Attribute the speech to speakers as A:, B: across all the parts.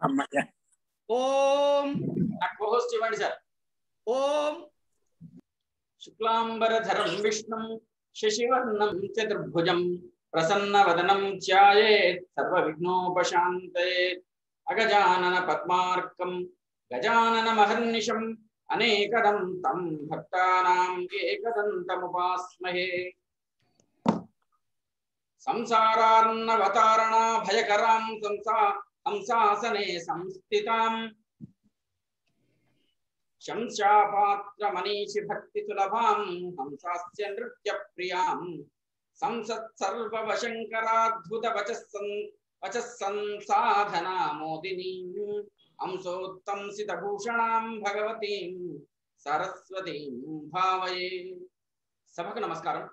A: అమ్మయ్య
B: ఓం
C: నాకు కోహోస్ట్ ఇవ్వండి సార్
B: ఓం
C: శుక్లాంబరధరం విష్ణుం శశివర్ణం చతుర్భుజం ప్రసన్నవదనం ధ్యాయేత్ సర్వ విఘ్నోపశాంతయేత్ అగజానన పద్మార్కం గజానన మహర్నిశం అనేకదం తం భక్తానాం ఏకదంతముపాస్మహే సంసారార్ణవతారణా భయకరాం సంసా హంసాసనే సంస్థితాం శంశాపాత్రమనీషి భక్తి సులభాం హంసాస్య నృత్య ప్రియాం సంసత్ సర్వవశంకరాద్భుత వచస్సం వచస్సంసాధనా మోదినీం హంసోత్తంసిత భూషణాం భగవతీం సరస్వతీం భావయే సభకు నమస్కారం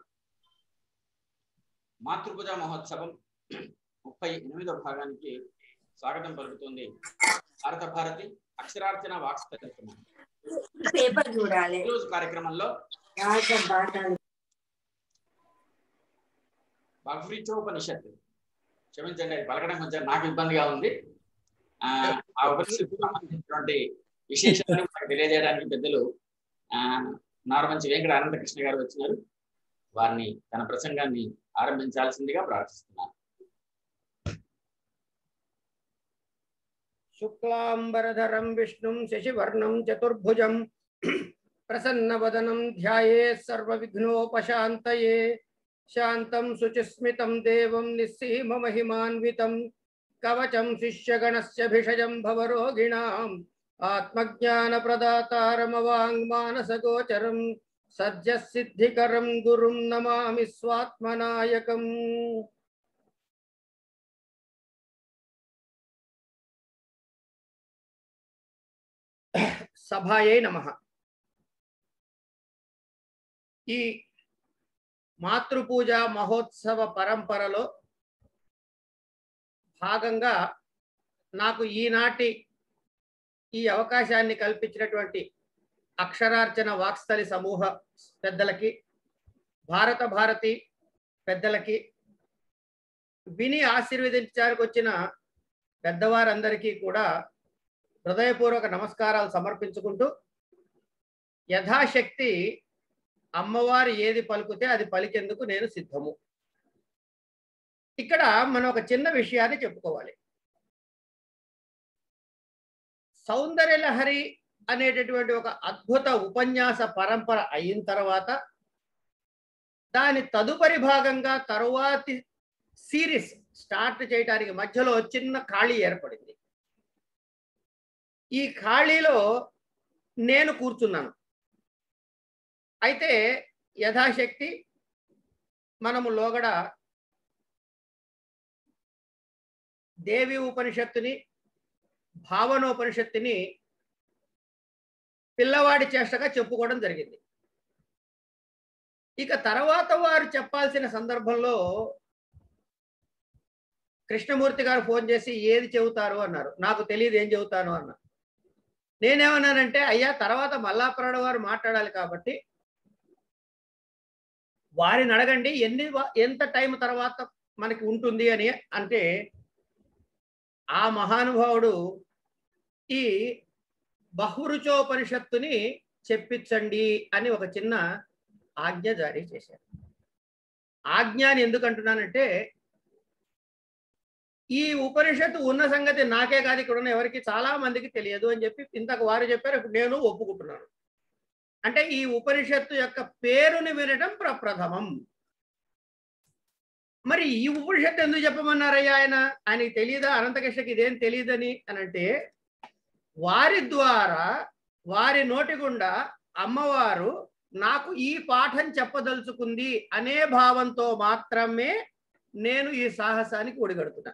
C: మాతృపూజ మహోత్సవం ముప్పై ఎనిమిదో భాగానికి స్వాగతం పలుకుతుంది భారత భారతి అక్షరార్చన వాక్స్థలం
D: పేపర్ చూడాలి
C: ఈరోజు కార్యక్రమంలో బహ్రిచోపనిషత్తు క్షమించండి అది పలకడం కొంచెం నాకు ఇబ్బందిగా ఉంది ఆ ఆ ఉపనిషత్తుకు సంబంధించినటువంటి విశేషాలను మనకు తెలియజేయడానికి పెద్దలు ఆ నారమంచి వెంకట అనంతకృష్ణ గారు వచ్చినారు వారిని తన ప్రసంగాన్ని ఆరంభించాల్సిందిగా ప్రార్థిస్తున్నాను
B: శుక్లాంబరధరం విష్ణుం శశివర్ణం చతుర్భుజం ప్రసన్నవదనం ధ్యాయే సర్వవిఘ్నోపశాంతయే శాంతం శుచిస్మితం దేవం నిస్సీమ మహిమాన్వితం కవచం శిష్యగణస్య భిషజం భవరోగిణాం ఆత్మజ్ఞానప్రదాతారమవాङ्మానసగోచరం సద్య సిద్ధికరం గురుం నమామి స్వాత్మనాయకం సభాయే నమ ఈ మాతృపూజ మహోత్సవ పరంపరలో భాగంగా నాకు ఈనాటి ఈ అవకాశాన్ని కల్పించినటువంటి అక్షరార్చన వాక్స్థలి సమూహ పెద్దలకి భారత భారతి పెద్దలకి విని ఆశీర్వదించడానికి వచ్చిన పెద్దవారందరికీ కూడా హృదయపూర్వక నమస్కారాలు సమర్పించుకుంటూ యథాశక్తి అమ్మవారు ఏది పలుకుతే అది పలికేందుకు నేను సిద్ధము ఇక్కడ మనం ఒక చిన్న విషయాన్ని చెప్పుకోవాలి సౌందర్యలహరి అనేటటువంటి ఒక అద్భుత ఉపన్యాస పరంపర అయిన తర్వాత దాని తదుపరి భాగంగా తరువాతి సిరీస్ స్టార్ట్ చేయడానికి మధ్యలో చిన్న ఖాళీ ఏర్పడింది ఈ ఖాళీలో నేను కూర్చున్నాను అయితే యథాశక్తి మనము లోగడ దేవి ఉపనిషత్తుని భావనోపనిషత్తుని పిల్లవాడి చేష్టగా చెప్పుకోవడం జరిగింది ఇక తర్వాత వారు చెప్పాల్సిన సందర్భంలో కృష్ణమూర్తి గారు ఫోన్ చేసి ఏది చెబుతారు అన్నారు నాకు తెలియదు ఏం చెబుతాను అన్న నేనేమన్నానంటే అయ్యా తర్వాత మల్లాపురాణ వారు మాట్లాడాలి కాబట్టి వారిని అడగండి ఎన్ని వా- ఎంత టైం తర్వాత మనకి ఉంటుంది అని అంటే ఆ మహానుభావుడు ఈ బహురుచోపనిషత్తుని చెప్పించండి అని ఒక చిన్న ఆజ్ఞ జారీ చేశారు ఆజ్ఞ అని ఎందుకు అంటున్నానంటే ఈ ఉపనిషత్తు ఉన్న సంగతి నాకే కాదు ఇక్కడ ఉన్న ఎవరికి చాలా మందికి తెలియదు అని చెప్పి ఇంతకు వారు చెప్పారు ఇప్పుడు నేను ఒప్పుకుంటున్నాను అంటే ఈ ఉపనిషత్తు యొక్క పేరుని వినడం ప్రప్రథమం మరి ఈ ఉపనిషత్తు ఎందుకు చెప్పమన్నారయ్యా ఆయన ఆయనకి తెలియదా అనంతకృష్ణకి ఇదేం తెలియదని అని అంటే వారి ద్వారా వారి నోటి గుండా అమ్మవారు నాకు ఈ పాఠం చెప్పదలుచుకుంది అనే భావంతో మాత్రమే నేను ఈ సాహసానికి ఒడిగడుతున్నా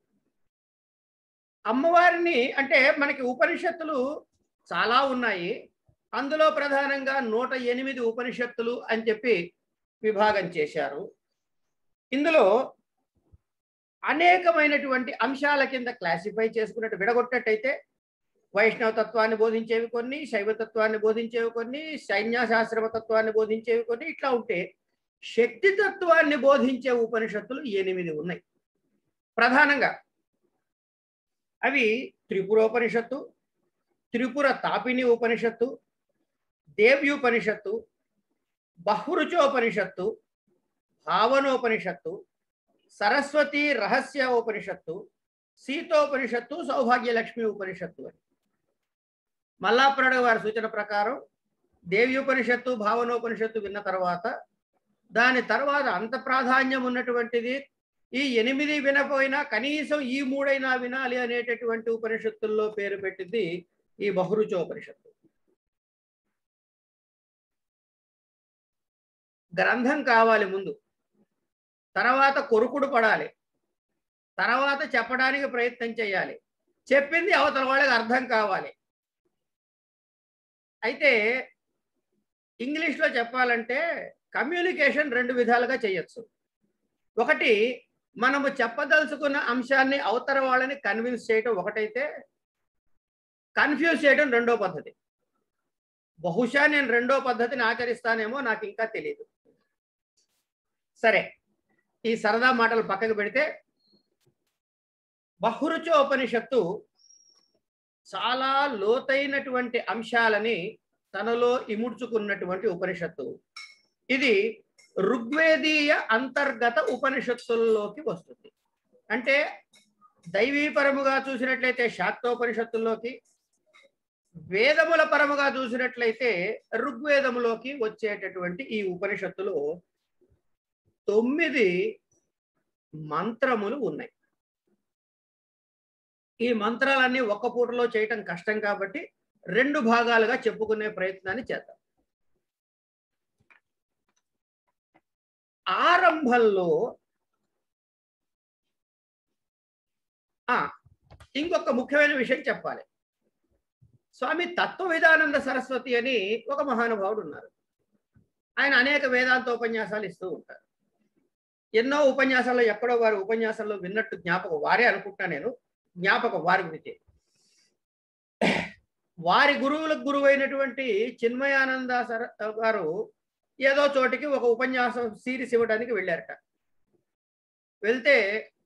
B: అమ్మవారిని అంటే మనకి ఉపనిషత్తులు చాలా ఉన్నాయి అందులో ప్రధానంగా నూట ఎనిమిది ఉపనిషత్తులు అని చెప్పి విభాగం చేశారు ఇందులో అనేకమైనటువంటి అంశాల కింద క్లాసిఫై చేసుకున్నట్టు విడగొట్టినట్టయితే వైష్ణవ తత్వాన్ని బోధించేవి కొన్ని శైవ తత్వాన్ని బోధించేవి కొన్ని సైన్యాశాస్త్రమ తత్వాన్ని బోధించేవి కొన్ని ఇట్లా ఉంటే శక్తి తత్వాన్ని బోధించే ఉపనిషత్తులు ఎనిమిది ఉన్నాయి ప్రధానంగా అవి త్రిపురోపనిషత్తు త్రిపుర తాపిని ఉపనిషత్తు దేవ్యుపనిషత్తు బహురుచోపనిషత్తు భావనోపనిషత్తు సరస్వతి రహస్య ఉపనిషత్తు సీతోపనిషత్తు సౌభాగ్యలక్ష్మి ఉపనిషత్తు అని మల్లాప్రాడు వారి సూచన ప్రకారం దేవ్యుపనిషత్తు భావనోపనిషత్తు విన్న తర్వాత దాని తర్వాత అంత ప్రాధాన్యం ఉన్నటువంటిది ఈ ఎనిమిది వినపోయినా కనీసం ఈ మూడైనా వినాలి అనేటటువంటి ఉపనిషత్తుల్లో పేరు పెట్టింది ఈ బహురుచోపనిషత్తు గ్రంథం కావాలి ముందు తర్వాత కొరుకుడు పడాలి తర్వాత చెప్పడానికి ప్రయత్నం చేయాలి చెప్పింది అవతల వాళ్ళకి అర్థం కావాలి అయితే ఇంగ్లీష్లో చెప్పాలంటే కమ్యూనికేషన్ రెండు విధాలుగా చేయొచ్చు ఒకటి మనము చెప్పదలుచుకున్న అంశాన్ని అవతల వాళ్ళని కన్విన్స్ చేయటం ఒకటైతే కన్ఫ్యూజ్ చేయడం రెండో పద్ధతి బహుశా నేను రెండో పద్ధతిని ఆచరిస్తానేమో నాకు ఇంకా తెలియదు సరే ఈ సరదా మాటలు పక్కకు పెడితే బహురుచోపనిషత్తు చాలా లోతైనటువంటి అంశాలని తనలో ఇముడ్చుకున్నటువంటి ఉపనిషత్తు ఇది ఋగ్వేదీయ అంతర్గత ఉపనిషత్తుల్లోకి వస్తుంది అంటే దైవీపరముగా చూసినట్లయితే శాక్తోపనిషత్తుల్లోకి వేదముల పరముగా చూసినట్లయితే ఋగ్వేదములోకి వచ్చేటటువంటి ఈ ఉపనిషత్తులో తొమ్మిది మంత్రములు ఉన్నాయి ఈ మంత్రాలన్నీ ఒక్క పూటలో చేయటం కష్టం కాబట్టి రెండు భాగాలుగా చెప్పుకునే ప్రయత్నాన్ని చేద్దాం ఆరంభంలో ఆ ఇంకొక ముఖ్యమైన విషయం చెప్పాలి స్వామి తత్వ విధానంద సరస్వతి అని ఒక మహానుభావుడు ఉన్నారు ఆయన అనేక వేదాంత ఉపన్యాసాలు ఇస్తూ ఉంటారు ఎన్నో ఉపన్యాసాల్లో ఎక్కడో వారి ఉపన్యాసాల్లో విన్నట్టు జ్ఞాపకం వారే అనుకుంటా నేను జ్ఞాపకం వారి గురించి వారి గురువులకు గురువు అయినటువంటి చిన్మయానంద సర గారు ఏదో చోటికి ఒక ఉపన్యాసం సిరీస్ ఇవ్వడానికి వెళ్ళారట వెళ్తే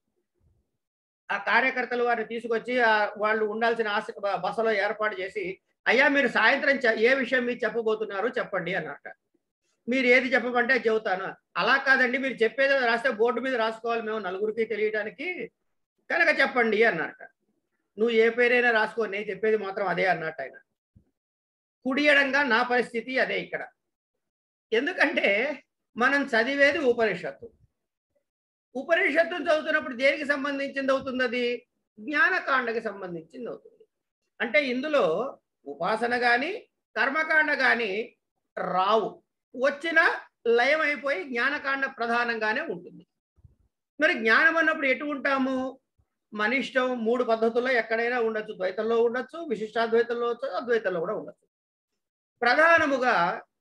B: ఆ కార్యకర్తలు వారిని తీసుకొచ్చి ఆ వాళ్ళు ఉండాల్సిన ఆశ బసలో ఏర్పాటు చేసి అయ్యా మీరు సాయంత్రం చె- ఏ విషయం మీరు చెప్పబోతున్నారు చెప్పండి అన్నట మీరు ఏది చెప్పమంటే అది చెబుతాను అలా కాదండి మీరు చెప్పేది రాస్తే బోర్డు మీద రాసుకోవాలి మేము నలుగురికి తెలియడానికి కనుక చెప్పండి అన్నట నువ్వు ఏ పేరైనా రాసుకో నేను చెప్పేది మాత్రం అదే అన్నట్టు ఆయన కుడియడంగా నా పరిస్థితి అదే ఇక్కడ ఎందుకంటే మనం చదివేది ఉపనిషత్తు ఉపనిషత్తును చదువుతున్నప్పుడు దేనికి సంబంధించింది అవుతుంది అది జ్ఞానకాండకి సంబంధించింది అవుతుంది అంటే ఇందులో ఉపాసన కానీ కర్మకాండ కానీ రావు వచ్చిన లయం అయిపోయి జ్ఞానకాండ ప్రధానంగానే ఉంటుంది మరి జ్ఞానం అన్నప్పుడు ఎటు ఉంటాము మన ఇష్టం మూడు పద్ధతుల్లో ఎక్కడైనా ఉండొచ్చు ద్వైతంలో ఉండొచ్చు విశిష్టాద్వైతంలో ఉండొచ్చు అద్వైతంలో కూడా ఉండొచ్చు ప్రధానముగా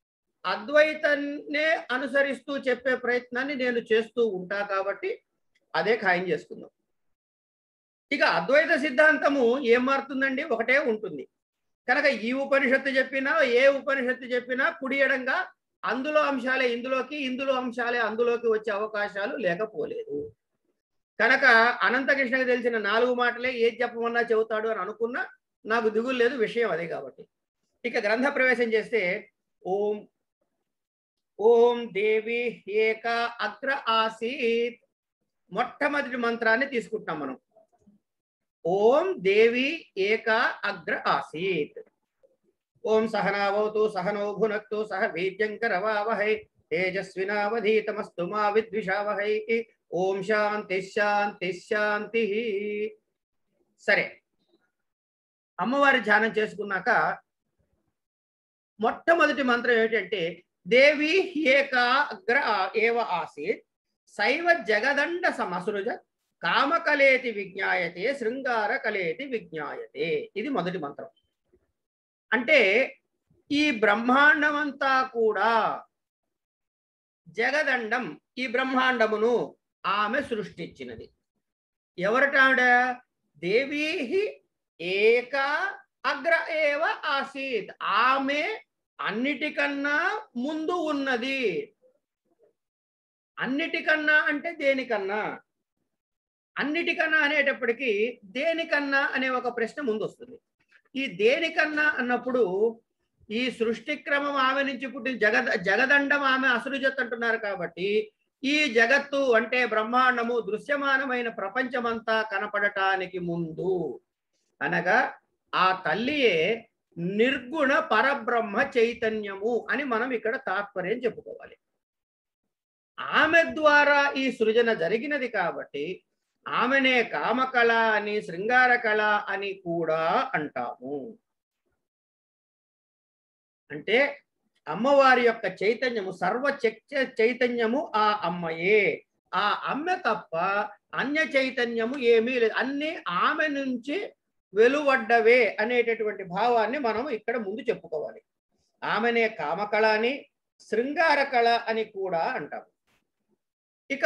B: అద్వైతాన్నే అనుసరిస్తూ చెప్పే ప్రయత్నాన్ని నేను చేస్తూ ఉంటా కాబట్టి అదే ఖాయం చేసుకుందాం ఇక అద్వైత సిద్ధాంతము ఏం మారుతుందండి ఒకటే ఉంటుంది కనుక ఈ ఉపనిషత్తు చెప్పినా ఏ ఉపనిషత్తు చెప్పినా కుడియడంగా అందులో అంశాలే ఇందులోకి ఇందులో అంశాలే అందులోకి వచ్చే అవకాశాలు లేకపోలేదు కనుక అనంతకృష్ణకి తెలిసిన నాలుగు మాటలే ఏది చెప్పమన్నా చెబుతాడు అని అనుకున్నా నాకు దిగులు లేదు విషయం అదే కాబట్టి ఇక గ్రంథ ప్రవేశం చేస్తే ఓం ఓం దేవి ఏక అగ్ర ఆసీత్ మొట్టమొదటి మంత్రాన్ని తీసుకుంటున్నాం మనం ఓం దేవి ఏక అగ్ర ఆసీత్ ఓం సహనావతు సహనో భునక్తు సహ వీర్యంకరవావహై తేజస్వినావధీతమస్తు మా విద్విషావహై ఓం శాంతి శాంతి శాంతి సరే అమ్మవారి ధ్యానం చేసుకున్నాక మొట్టమొదటి మంత్రం ఏమిటంటే దేవి ఏక అగ్ర ఏవ ఆసీత్ శైవ జగదండ సమసృజ కామకలేతి విజ్ఞాయతే శృంగార కలేతి విజ్ఞాయతే ఇది మొదటి మంత్రం అంటే ఈ బ్రహ్మాండమంతా కూడా జగదండం ఈ బ్రహ్మాండమును ఆమె సృష్టించినది ఎవరటావిడ దేవీ ఏక అగ్ర ఏవ ఆసీత్ ఆమె అన్నిటికన్నా ముందు ఉన్నది అన్నిటికన్నా అంటే దేనికన్నా అన్నిటికన్నా అనేటప్పటికీ దేనికన్నా అనే ఒక ప్రశ్న ముందు వస్తుంది ఈ దేనికన్నా అన్నప్పుడు ఈ సృష్టి క్రమం ఆమె నుంచి పుట్టిన జగద్ జగదండం ఆమె అసృజత్ అంటున్నారు కాబట్టి ఈ జగత్తు అంటే బ్రహ్మాండము దృశ్యమానమైన ప్రపంచమంతా కనపడటానికి ముందు అనగా ఆ తల్లియే నిర్గుణ పరబ్రహ్మ చైతన్యము అని మనం ఇక్కడ తాత్పర్యం చెప్పుకోవాలి ఆమె ద్వారా ఈ సృజన జరిగినది కాబట్టి ఆమెనే కామకళ అని శృంగార కళ అని కూడా అంటాము అంటే అమ్మవారి యొక్క చైతన్యము సర్వ చక్య చైతన్యము ఆ అమ్మయే ఆ అమ్మ తప్ప అన్య చైతన్యము ఏమీ లేదు అన్ని ఆమె నుంచి వెలువడ్డవే అనేటటువంటి భావాన్ని మనం ఇక్కడ ముందు చెప్పుకోవాలి ఆమెనే కామకళ అని శృంగార కళ అని కూడా అంటాం ఇక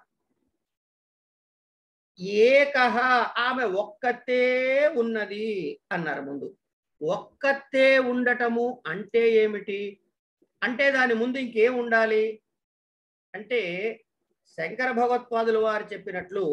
B: ఏకహ ఆమె ఒక్కతే ఉన్నది అన్నారు ముందు ఒక్కతే ఉండటము అంటే ఏమిటి అంటే దాని ముందు ఇంకేం ఉండాలి అంటే శంకర భగవత్పాదులు వారు చెప్పినట్లు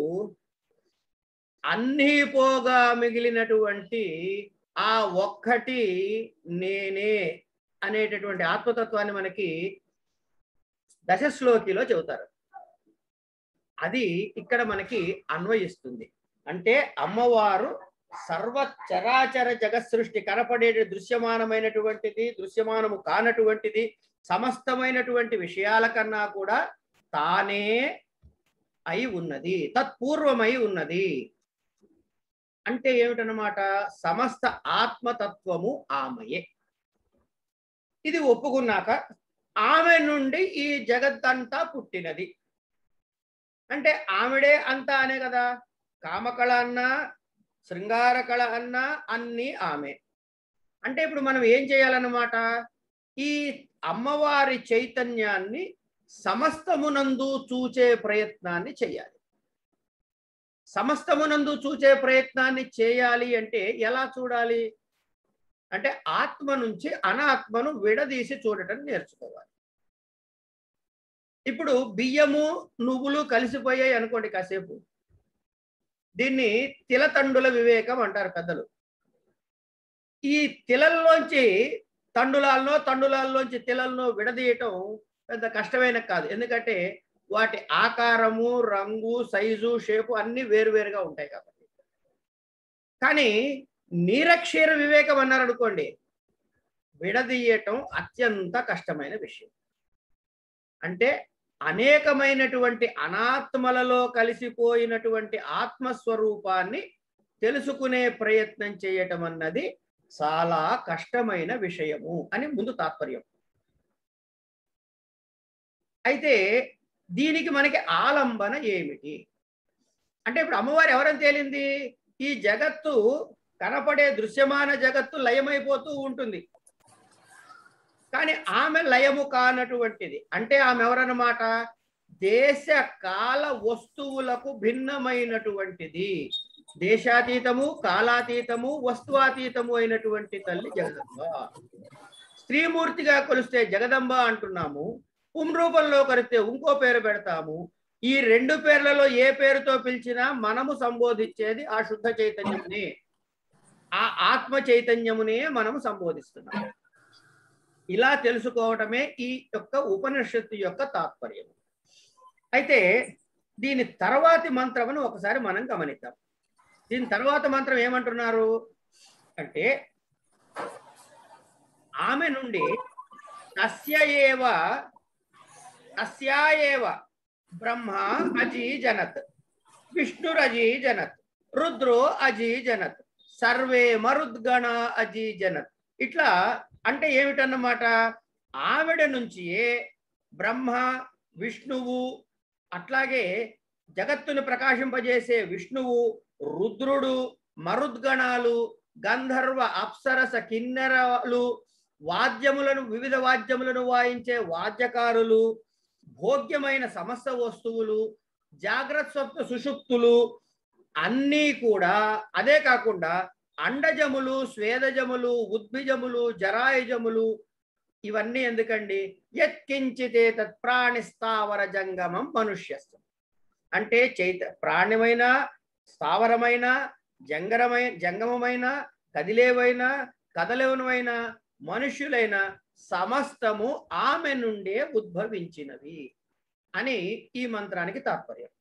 B: అన్నీ పోగా మిగిలినటువంటి ఆ ఒక్కటి నేనే అనేటటువంటి ఆత్మతత్వాన్ని మనకి దశశ్లోకిలో చెబుతారు అది ఇక్కడ మనకి అన్వయిస్తుంది అంటే అమ్మవారు సర్వ చరాచర జగత్ సృష్టి కనపడే దృశ్యమానమైనటువంటిది దృశ్యమానము కానటువంటిది సమస్తమైనటువంటి విషయాల కన్నా కూడా తానే అయి ఉన్నది తత్పూర్వమై ఉన్నది అంటే ఏమిటనమాట సమస్త ఆత్మతత్వము ఆమెయే ఇది ఒప్పుకున్నాక ఆమె నుండి ఈ జగత్తంతా పుట్టినది అంటే ఆమెడే అంతా అనే కదా కామకళ అన్నా శృంగార కళ అన్నా అన్నీ ఆమె అంటే ఇప్పుడు మనం ఏం చేయాలన్నమాట ఈ అమ్మవారి చైతన్యాన్ని సమస్తమునందు చూచే ప్రయత్నాన్ని చేయాలి సమస్తమునందు చూచే ప్రయత్నాన్ని చేయాలి అంటే ఎలా చూడాలి అంటే ఆత్మ నుంచి అనాత్మను విడదీసి చూడటం నేర్చుకోవాలి ఇప్పుడు బియ్యము నువ్వులు కలిసిపోయాయి అనుకోండి కాసేపు దీన్ని తిలతండుల వివేకం అంటారు పెద్దలు ఈ తిలల్లోంచి తండులాల్లో తండులాల్లోంచి తిలల్లో విడదీయటం పెద్ద కష్టమైన కాదు ఎందుకంటే వాటి ఆకారము రంగు సైజు షేపు అన్ని వేరువేరుగా ఉంటాయి కాబట్టి కానీ నీరక్షీర వివేకం అన్నారు అనుకోండి విడదీయటం అత్యంత కష్టమైన విషయం అంటే అనేకమైనటువంటి అనాత్మలలో కలిసిపోయినటువంటి ఆత్మస్వరూపాన్ని తెలుసుకునే ప్రయత్నం చేయటం అన్నది చాలా కష్టమైన విషయము అని ముందు తాత్పర్యం అయితే దీనికి మనకి ఆలంబన ఏమిటి అంటే ఇప్పుడు అమ్మవారు ఎవరని తేలింది ఈ జగత్తు కనపడే దృశ్యమాన జగత్తు లయమైపోతూ ఉంటుంది కానీ ఆమె లయము కానటువంటిది అంటే ఆమె ఎవరన్నమాట దేశ కాల వస్తువులకు భిన్నమైనటువంటిది దేశాతీతము కాలాతీతము వస్తువాతీతము అయినటువంటి తల్లి జగదంబ స్త్రీమూర్తిగా కొలిస్తే జగదంబ అంటున్నాము పుం రూపంలో కలిస్తే ఇంకో పేరు పెడతాము ఈ రెండు పేర్లలో ఏ పేరుతో పిలిచినా మనము సంబోధించేది ఆ శుద్ధ చైతన్యమునే ఆ ఆత్మ చైతన్యమునే మనము సంబోధిస్తున్నాం ఇలా తెలుసుకోవటమే ఈ యొక్క ఉపనిషత్తు యొక్క తాత్పర్యం అయితే దీని తర్వాతి మంత్రమును ఒకసారి మనం గమనిద్దాం దీని తర్వాత మంత్రం ఏమంటున్నారు అంటే ఆమె నుండి తస్య ఏవ తస్యా ఏవ బ్రహ్మ అజీ జనత్ విష్ణురజీ జనత్ రుద్రో అజీ జనత్ సర్వే మరుద్గణ అజీ జనత్ ఇట్లా అంటే ఏమిటన్నమాట ఆవిడ నుంచియే బ్రహ్మ విష్ణువు అట్లాగే జగత్తును ప్రకాశింపజేసే విష్ణువు రుద్రుడు మరుద్గణాలు గంధర్వ అప్సరస కిన్నెరలు వాద్యములను వివిధ వాద్యములను వాయించే వాద్యకారులు భోగ్యమైన సమస్త వస్తువులు జాగ్రత్త స్వప్న సుషుప్తులు అన్నీ కూడా అదే కాకుండా అండజములు స్వేదజములు ఉద్భిజములు జరాయుజములు ఇవన్నీ ఎందుకండి యత్కించితే తత్ప్రాణిస్తావర జంగమం మనుష్యస్థం అంటే చైత ప్రాణమైన స్థావరమైన జంగరమై జంగమమైన కదిలేవైన కదలేవనమైన మనుష్యులైన సమస్తము ఆమె నుండే ఉద్భవించినవి అని ఈ మంత్రానికి తాత్పర్యం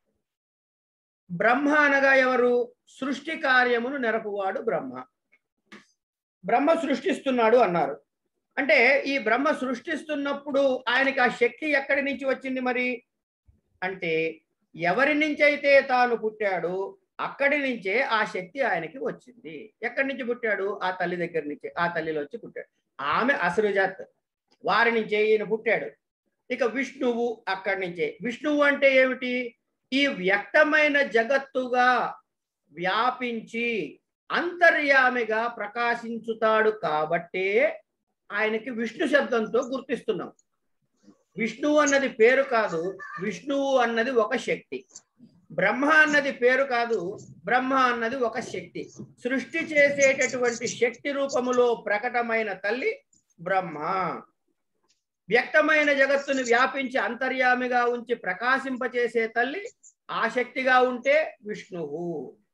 B: బ్రహ్మ అనగా ఎవరు సృష్టి కార్యమును నెరపువాడు బ్రహ్మ బ్రహ్మ సృష్టిస్తున్నాడు అన్నారు అంటే ఈ బ్రహ్మ సృష్టిస్తున్నప్పుడు ఆయనకి ఆ శక్తి ఎక్కడి నుంచి వచ్చింది మరి అంటే ఎవరి నుంచి అయితే తాను పుట్టాడు అక్కడి నుంచే ఆ శక్తి ఆయనకి వచ్చింది ఎక్కడి నుంచి పుట్టాడు ఆ తల్లి దగ్గర నుంచి ఆ తల్లిలో వచ్చి పుట్టాడు ఆమె అసురుజాత్ వారి నుంచే ఈయన పుట్టాడు ఇక విష్ణువు అక్కడి నుంచే విష్ణువు అంటే ఏమిటి ఈ వ్యక్తమైన జగత్తుగా వ్యాపించి అంతర్యామిగా ప్రకాశించుతాడు కాబట్టే ఆయనకి విష్ణు శబ్దంతో గుర్తిస్తున్నాం విష్ణువు అన్నది పేరు కాదు విష్ణువు అన్నది ఒక శక్తి బ్రహ్మ అన్నది పేరు కాదు బ్రహ్మ అన్నది ఒక శక్తి సృష్టి చేసేటటువంటి శక్తి రూపములో ప్రకటమైన తల్లి బ్రహ్మ వ్యక్తమైన జగత్తుని వ్యాపించి అంతర్యామిగా ఉంచి ప్రకాశింపచేసే తల్లి ఆ శక్తిగా ఉంటే విష్ణువు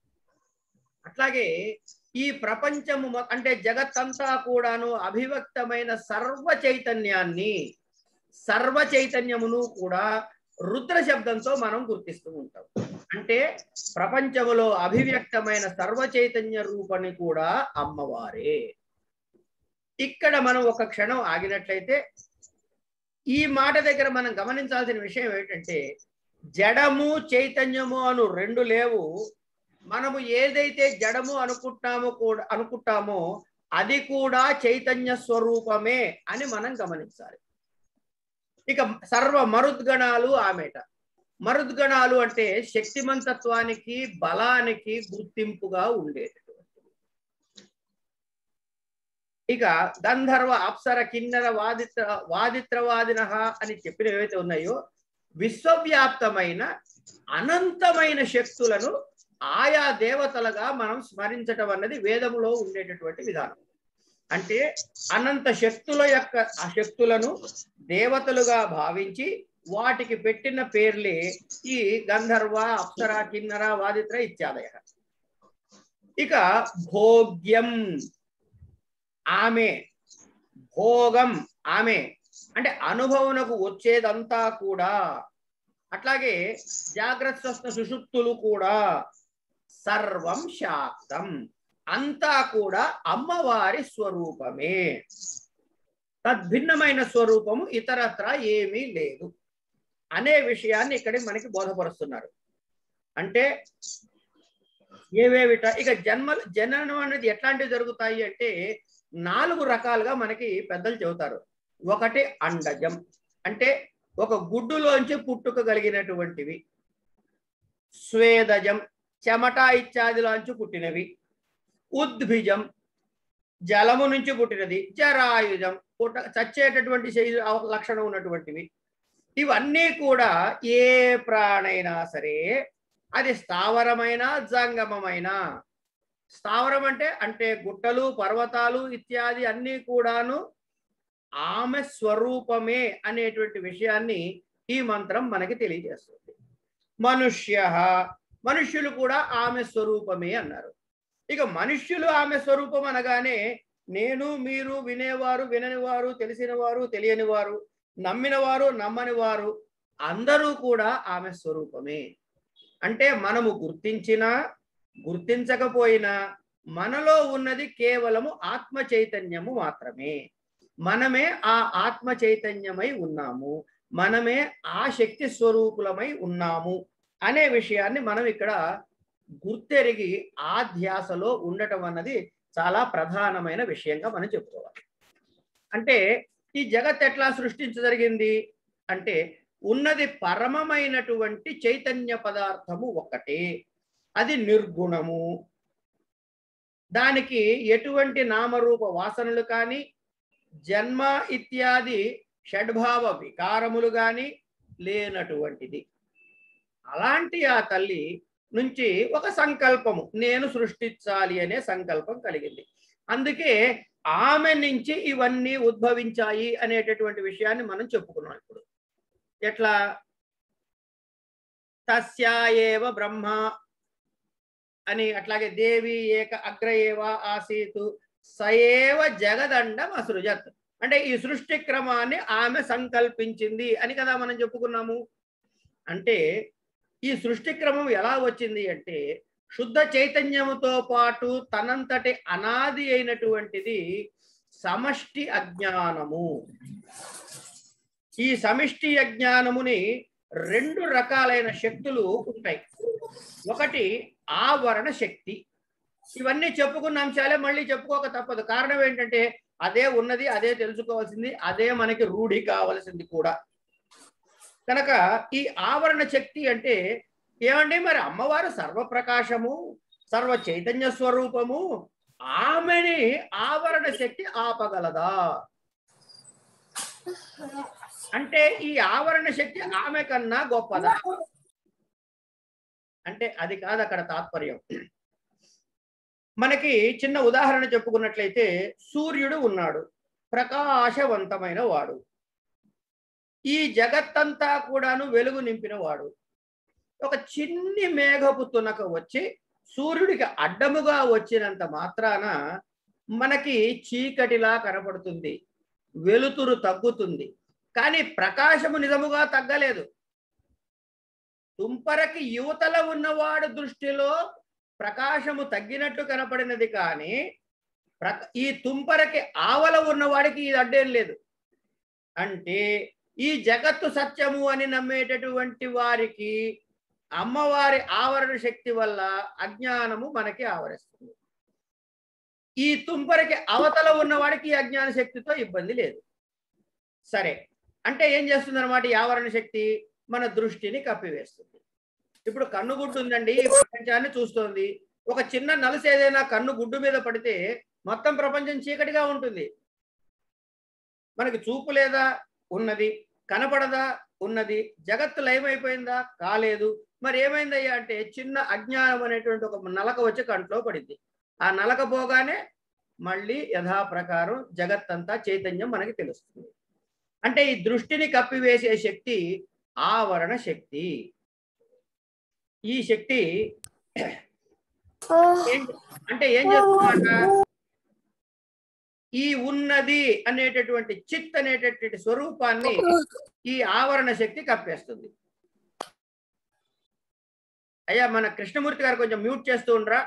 B: అట్లాగే ఈ ప్రపంచము మొ- అంటే జగత్తంతా కూడాను అభివ్యక్తమైన సర్వ చైతన్యాన్ని సర్వ చైతన్యమును కూడా రుద్ర శబ్దంతో మనం గుర్తిస్తూ ఉంటాం అంటే ప్రపంచములో అభివ్యక్తమైన సర్వ చైతన్య రూపని కూడా అమ్మవారే ఇక్కడ మనం ఒక క్షణం ఆగినట్లయితే ఈ మాట దగ్గర మనం గమనించాల్సిన విషయం ఏంటంటే జడము చైతన్యము అను రెండు లేవు మనము ఏదైతే జడము అనుకుంటామో కూడా అనుకుంటామో అది కూడా చైతన్య స్వరూపమే అని మనం గమనించాలి ఇక సర్వ మరుద్గణాలు ఆమెట మరుద్గణాలు అంటే శక్తిమంతత్వానికి బలానికి గుర్తింపుగా ఉండేటటువంటి ఇక గంధర్వ అప్సర కిన్నర వాదిత్ర వాదిత్రవాదిన అని చెప్పిన ఏవైతే ఉన్నాయో విశ్వవ్యాప్తమైన అనంతమైన శక్తులను ఆయా దేవతలుగా మనం స్మరించటం అన్నది వేదములో ఉండేటటువంటి విధానం అంటే అనంత శక్తుల యొక్క ఆ శక్తులను దేవతలుగా భావించి వాటికి పెట్టిన పేర్లే ఈ గంధర్వ అప్సర కిన్నర వాదిత్ర ఇత్యాదయ ఇక భోగ్యం ఆమె భోగం ఆమె అంటే అనుభవనకు వచ్చేదంతా కూడా అట్లాగే జాగ్రత్త స్వస్థ సుషుప్తులు కూడా సర్వం శాక్తం అంతా కూడా అమ్మవారి స్వరూపమే తద్భిన్నమైన స్వరూపము ఇతరత్ర ఏమీ లేదు అనే విషయాన్ని ఇక్కడ మనకి బోధపరుస్తున్నారు అంటే ఏవేవిట ఇక జన్మ జననం అనేది ఎట్లాంటివి జరుగుతాయి అంటే నాలుగు రకాలుగా మనకి పెద్దలు చెబుతారు ఒకటి అండజం అంటే ఒక గుడ్డులోంచి పుట్టుక కలిగినటువంటివి స్వేదజం చెమట ఇత్యాదిలోంచి పుట్టినవి ఉద్భిజం జలము నుంచి పుట్టినది జరాయుజం పుట్ట చచ్చేటటువంటి శరీర అవ- లక్షణం ఉన్నటువంటివి ఇవన్నీ కూడా ఏ ప్రాణైనా సరే అది స్థావరమైన జంగమమైన స్థావరం అంటే అంటే గుట్టలు పర్వతాలు ఇత్యాది అన్నీ కూడాను ఆమె స్వరూపమే అనేటువంటి విషయాన్ని ఈ మంత్రం మనకి తెలియజేస్తుంది మనుష్య మనుష్యులు కూడా ఆమె స్వరూపమే అన్నారు ఇక మనుష్యులు ఆమె స్వరూపం అనగానే నేను మీరు వినేవారు విననివారు తెలిసినవారు తెలియనివారు నమ్మినవారు నమ్మని వారు అందరూ కూడా ఆమె స్వరూపమే అంటే మనము గుర్తించినా గుర్తించకపోయినా మనలో ఉన్నది కేవలము ఆత్మ చైతన్యము మాత్రమే మనమే ఆ ఆత్మ చైతన్యమై ఉన్నాము మనమే ఆ శక్తి స్వరూపులమై ఉన్నాము అనే విషయాన్ని మనం ఇక్కడ గుర్తెరిగి ఆ ధ్యాసలో ఉండటం అన్నది చాలా ప్రధానమైన విషయంగా మనం చెప్పుకోవాలి అంటే ఈ జగత్ ఎట్లా సృష్టించగలిగింది అంటే ఉన్నది పరమమైనటువంటి చైతన్య పదార్థము ఒక్కటే అది నిర్గుణము దానికి ఎటువంటి నామరూప వాసనలు కానీ జన్మ ఇత్యాది షడ్భావ వికారములు కానీ లేనటువంటిది అలాంటి ఆ తల్లి నుంచి ఒక సంకల్పము నేను సృష్టించాలి అనే సంకల్పం కలిగింది అందుకే ఆమె నుంచి ఇవన్నీ ఉద్భవించాయి అనేటటువంటి విషయాన్ని మనం చెప్పుకున్నాం ఇప్పుడు ఎట్లా తస్యాయేవ బ్రహ్మ అని అట్లాగే దేవి ఏక అగ్ర ఏవ ఆసీతు సయేవ జగదండం అసృజత్ అంటే ఈ సృష్టి క్రమాన్ని ఆమె సంకల్పించింది అని కదా మనం చెప్పుకున్నాము అంటే ఈ సృష్టి క్రమం ఎలా వచ్చింది అంటే శుద్ధ చైతన్యముతో పాటు తనంతటి అనాది అయినటువంటిది సమష్టి అజ్ఞానము ఈ సమిష్టి అజ్ఞానముని రెండు రకాలైన శక్తులు ఉంటాయి ఒకటి ఆవరణ శక్తి ఇవన్నీ చెప్పుకున్న అంశాలే మళ్ళీ చెప్పుకోక తప్పదు కారణం ఏంటంటే అదే ఉన్నది అదే తెలుసుకోవాల్సింది అదే మనకి రూఢి కావలసింది కూడా కనుక ఈ ఆవరణ శక్తి అంటే ఏమండి మరి అమ్మవారు సర్వప్రకాశము సర్వ చైతన్య స్వరూపము ఆమెని ఆవరణ శక్తి ఆపగలదా అంటే ఈ ఆవరణ శక్తి ఆమె కన్నా గొప్పదా అంటే అది కాదు అక్కడ తాత్పర్యం మనకి చిన్న ఉదాహరణ చెప్పుకున్నట్లయితే సూర్యుడు ఉన్నాడు ప్రకాశవంతమైన వాడు ఈ జగత్తంతా కూడాను వెలుగు నింపిన వాడు ఒక చిన్ని మేఘపు తునక వచ్చి సూర్యుడికి అడ్డముగా వచ్చినంత మాత్రాన మనకి చీకటిలా కనపడుతుంది వెలుతురు తగ్గుతుంది కానీ ప్రకాశము నిజముగా తగ్గలేదు తుంపరకి యువతల ఉన్నవాడు దృష్టిలో ప్రకాశము తగ్గినట్టు కనపడినది కానీ ప్ర- ఈ తుంపరకి ఆవల ఉన్నవాడికి ఇది అడ్డేం లేదు అంటే ఈ జగత్తు సత్యము అని నమ్మేటటువంటి వారికి అమ్మవారి ఆవరణ శక్తి వల్ల అజ్ఞానము మనకి ఆవరిస్తుంది ఈ తుంపరకి అవతల ఉన్నవాడికి ఈ అజ్ఞాన శక్తితో ఇబ్బంది లేదు సరే అంటే ఏం చేస్తుంది అనమాట ఈ ఆవరణ శక్తి మన దృష్టిని కప్పివేస్తుంది ఇప్పుడు కన్ను గుడ్డు ఉందండి ఈ ప్రపంచాన్ని చూస్తోంది ఒక చిన్న నలుసు ఏదైనా కన్ను గుడ్డు మీద పడితే మొత్తం ప్రపంచం చీకటిగా ఉంటుంది మనకి చూపు లేదా ఉన్నది కనపడదా ఉన్నది జగత్తు లయమైపోయిందా కాలేదు మరి ఏమైందయ్యా అంటే చిన్న అజ్ఞానం అనేటువంటి ఒక నలక వచ్చి కంట్లో పడింది ఆ నలక పోగానే మళ్ళీ యథాప్రకారం జగత్తంతా చైతన్యం మనకి తెలుస్తుంది అంటే ఈ దృష్టిని కప్పివేసే శక్తి ఆవరణ శక్తి ఈ శక్తి ఏం- అంటే ఏం చేస్తుందట ఈ ఉన్నది అనేటటువంటి చిత్ అనేటటువంటి స్వరూపాన్ని ఈ ఆవరణ శక్తి కప్పేస్తుంది అయ్యా మన కృష్ణమూర్తి గారు కొంచెం మ్యూట్ చేస్తూ ఉండరా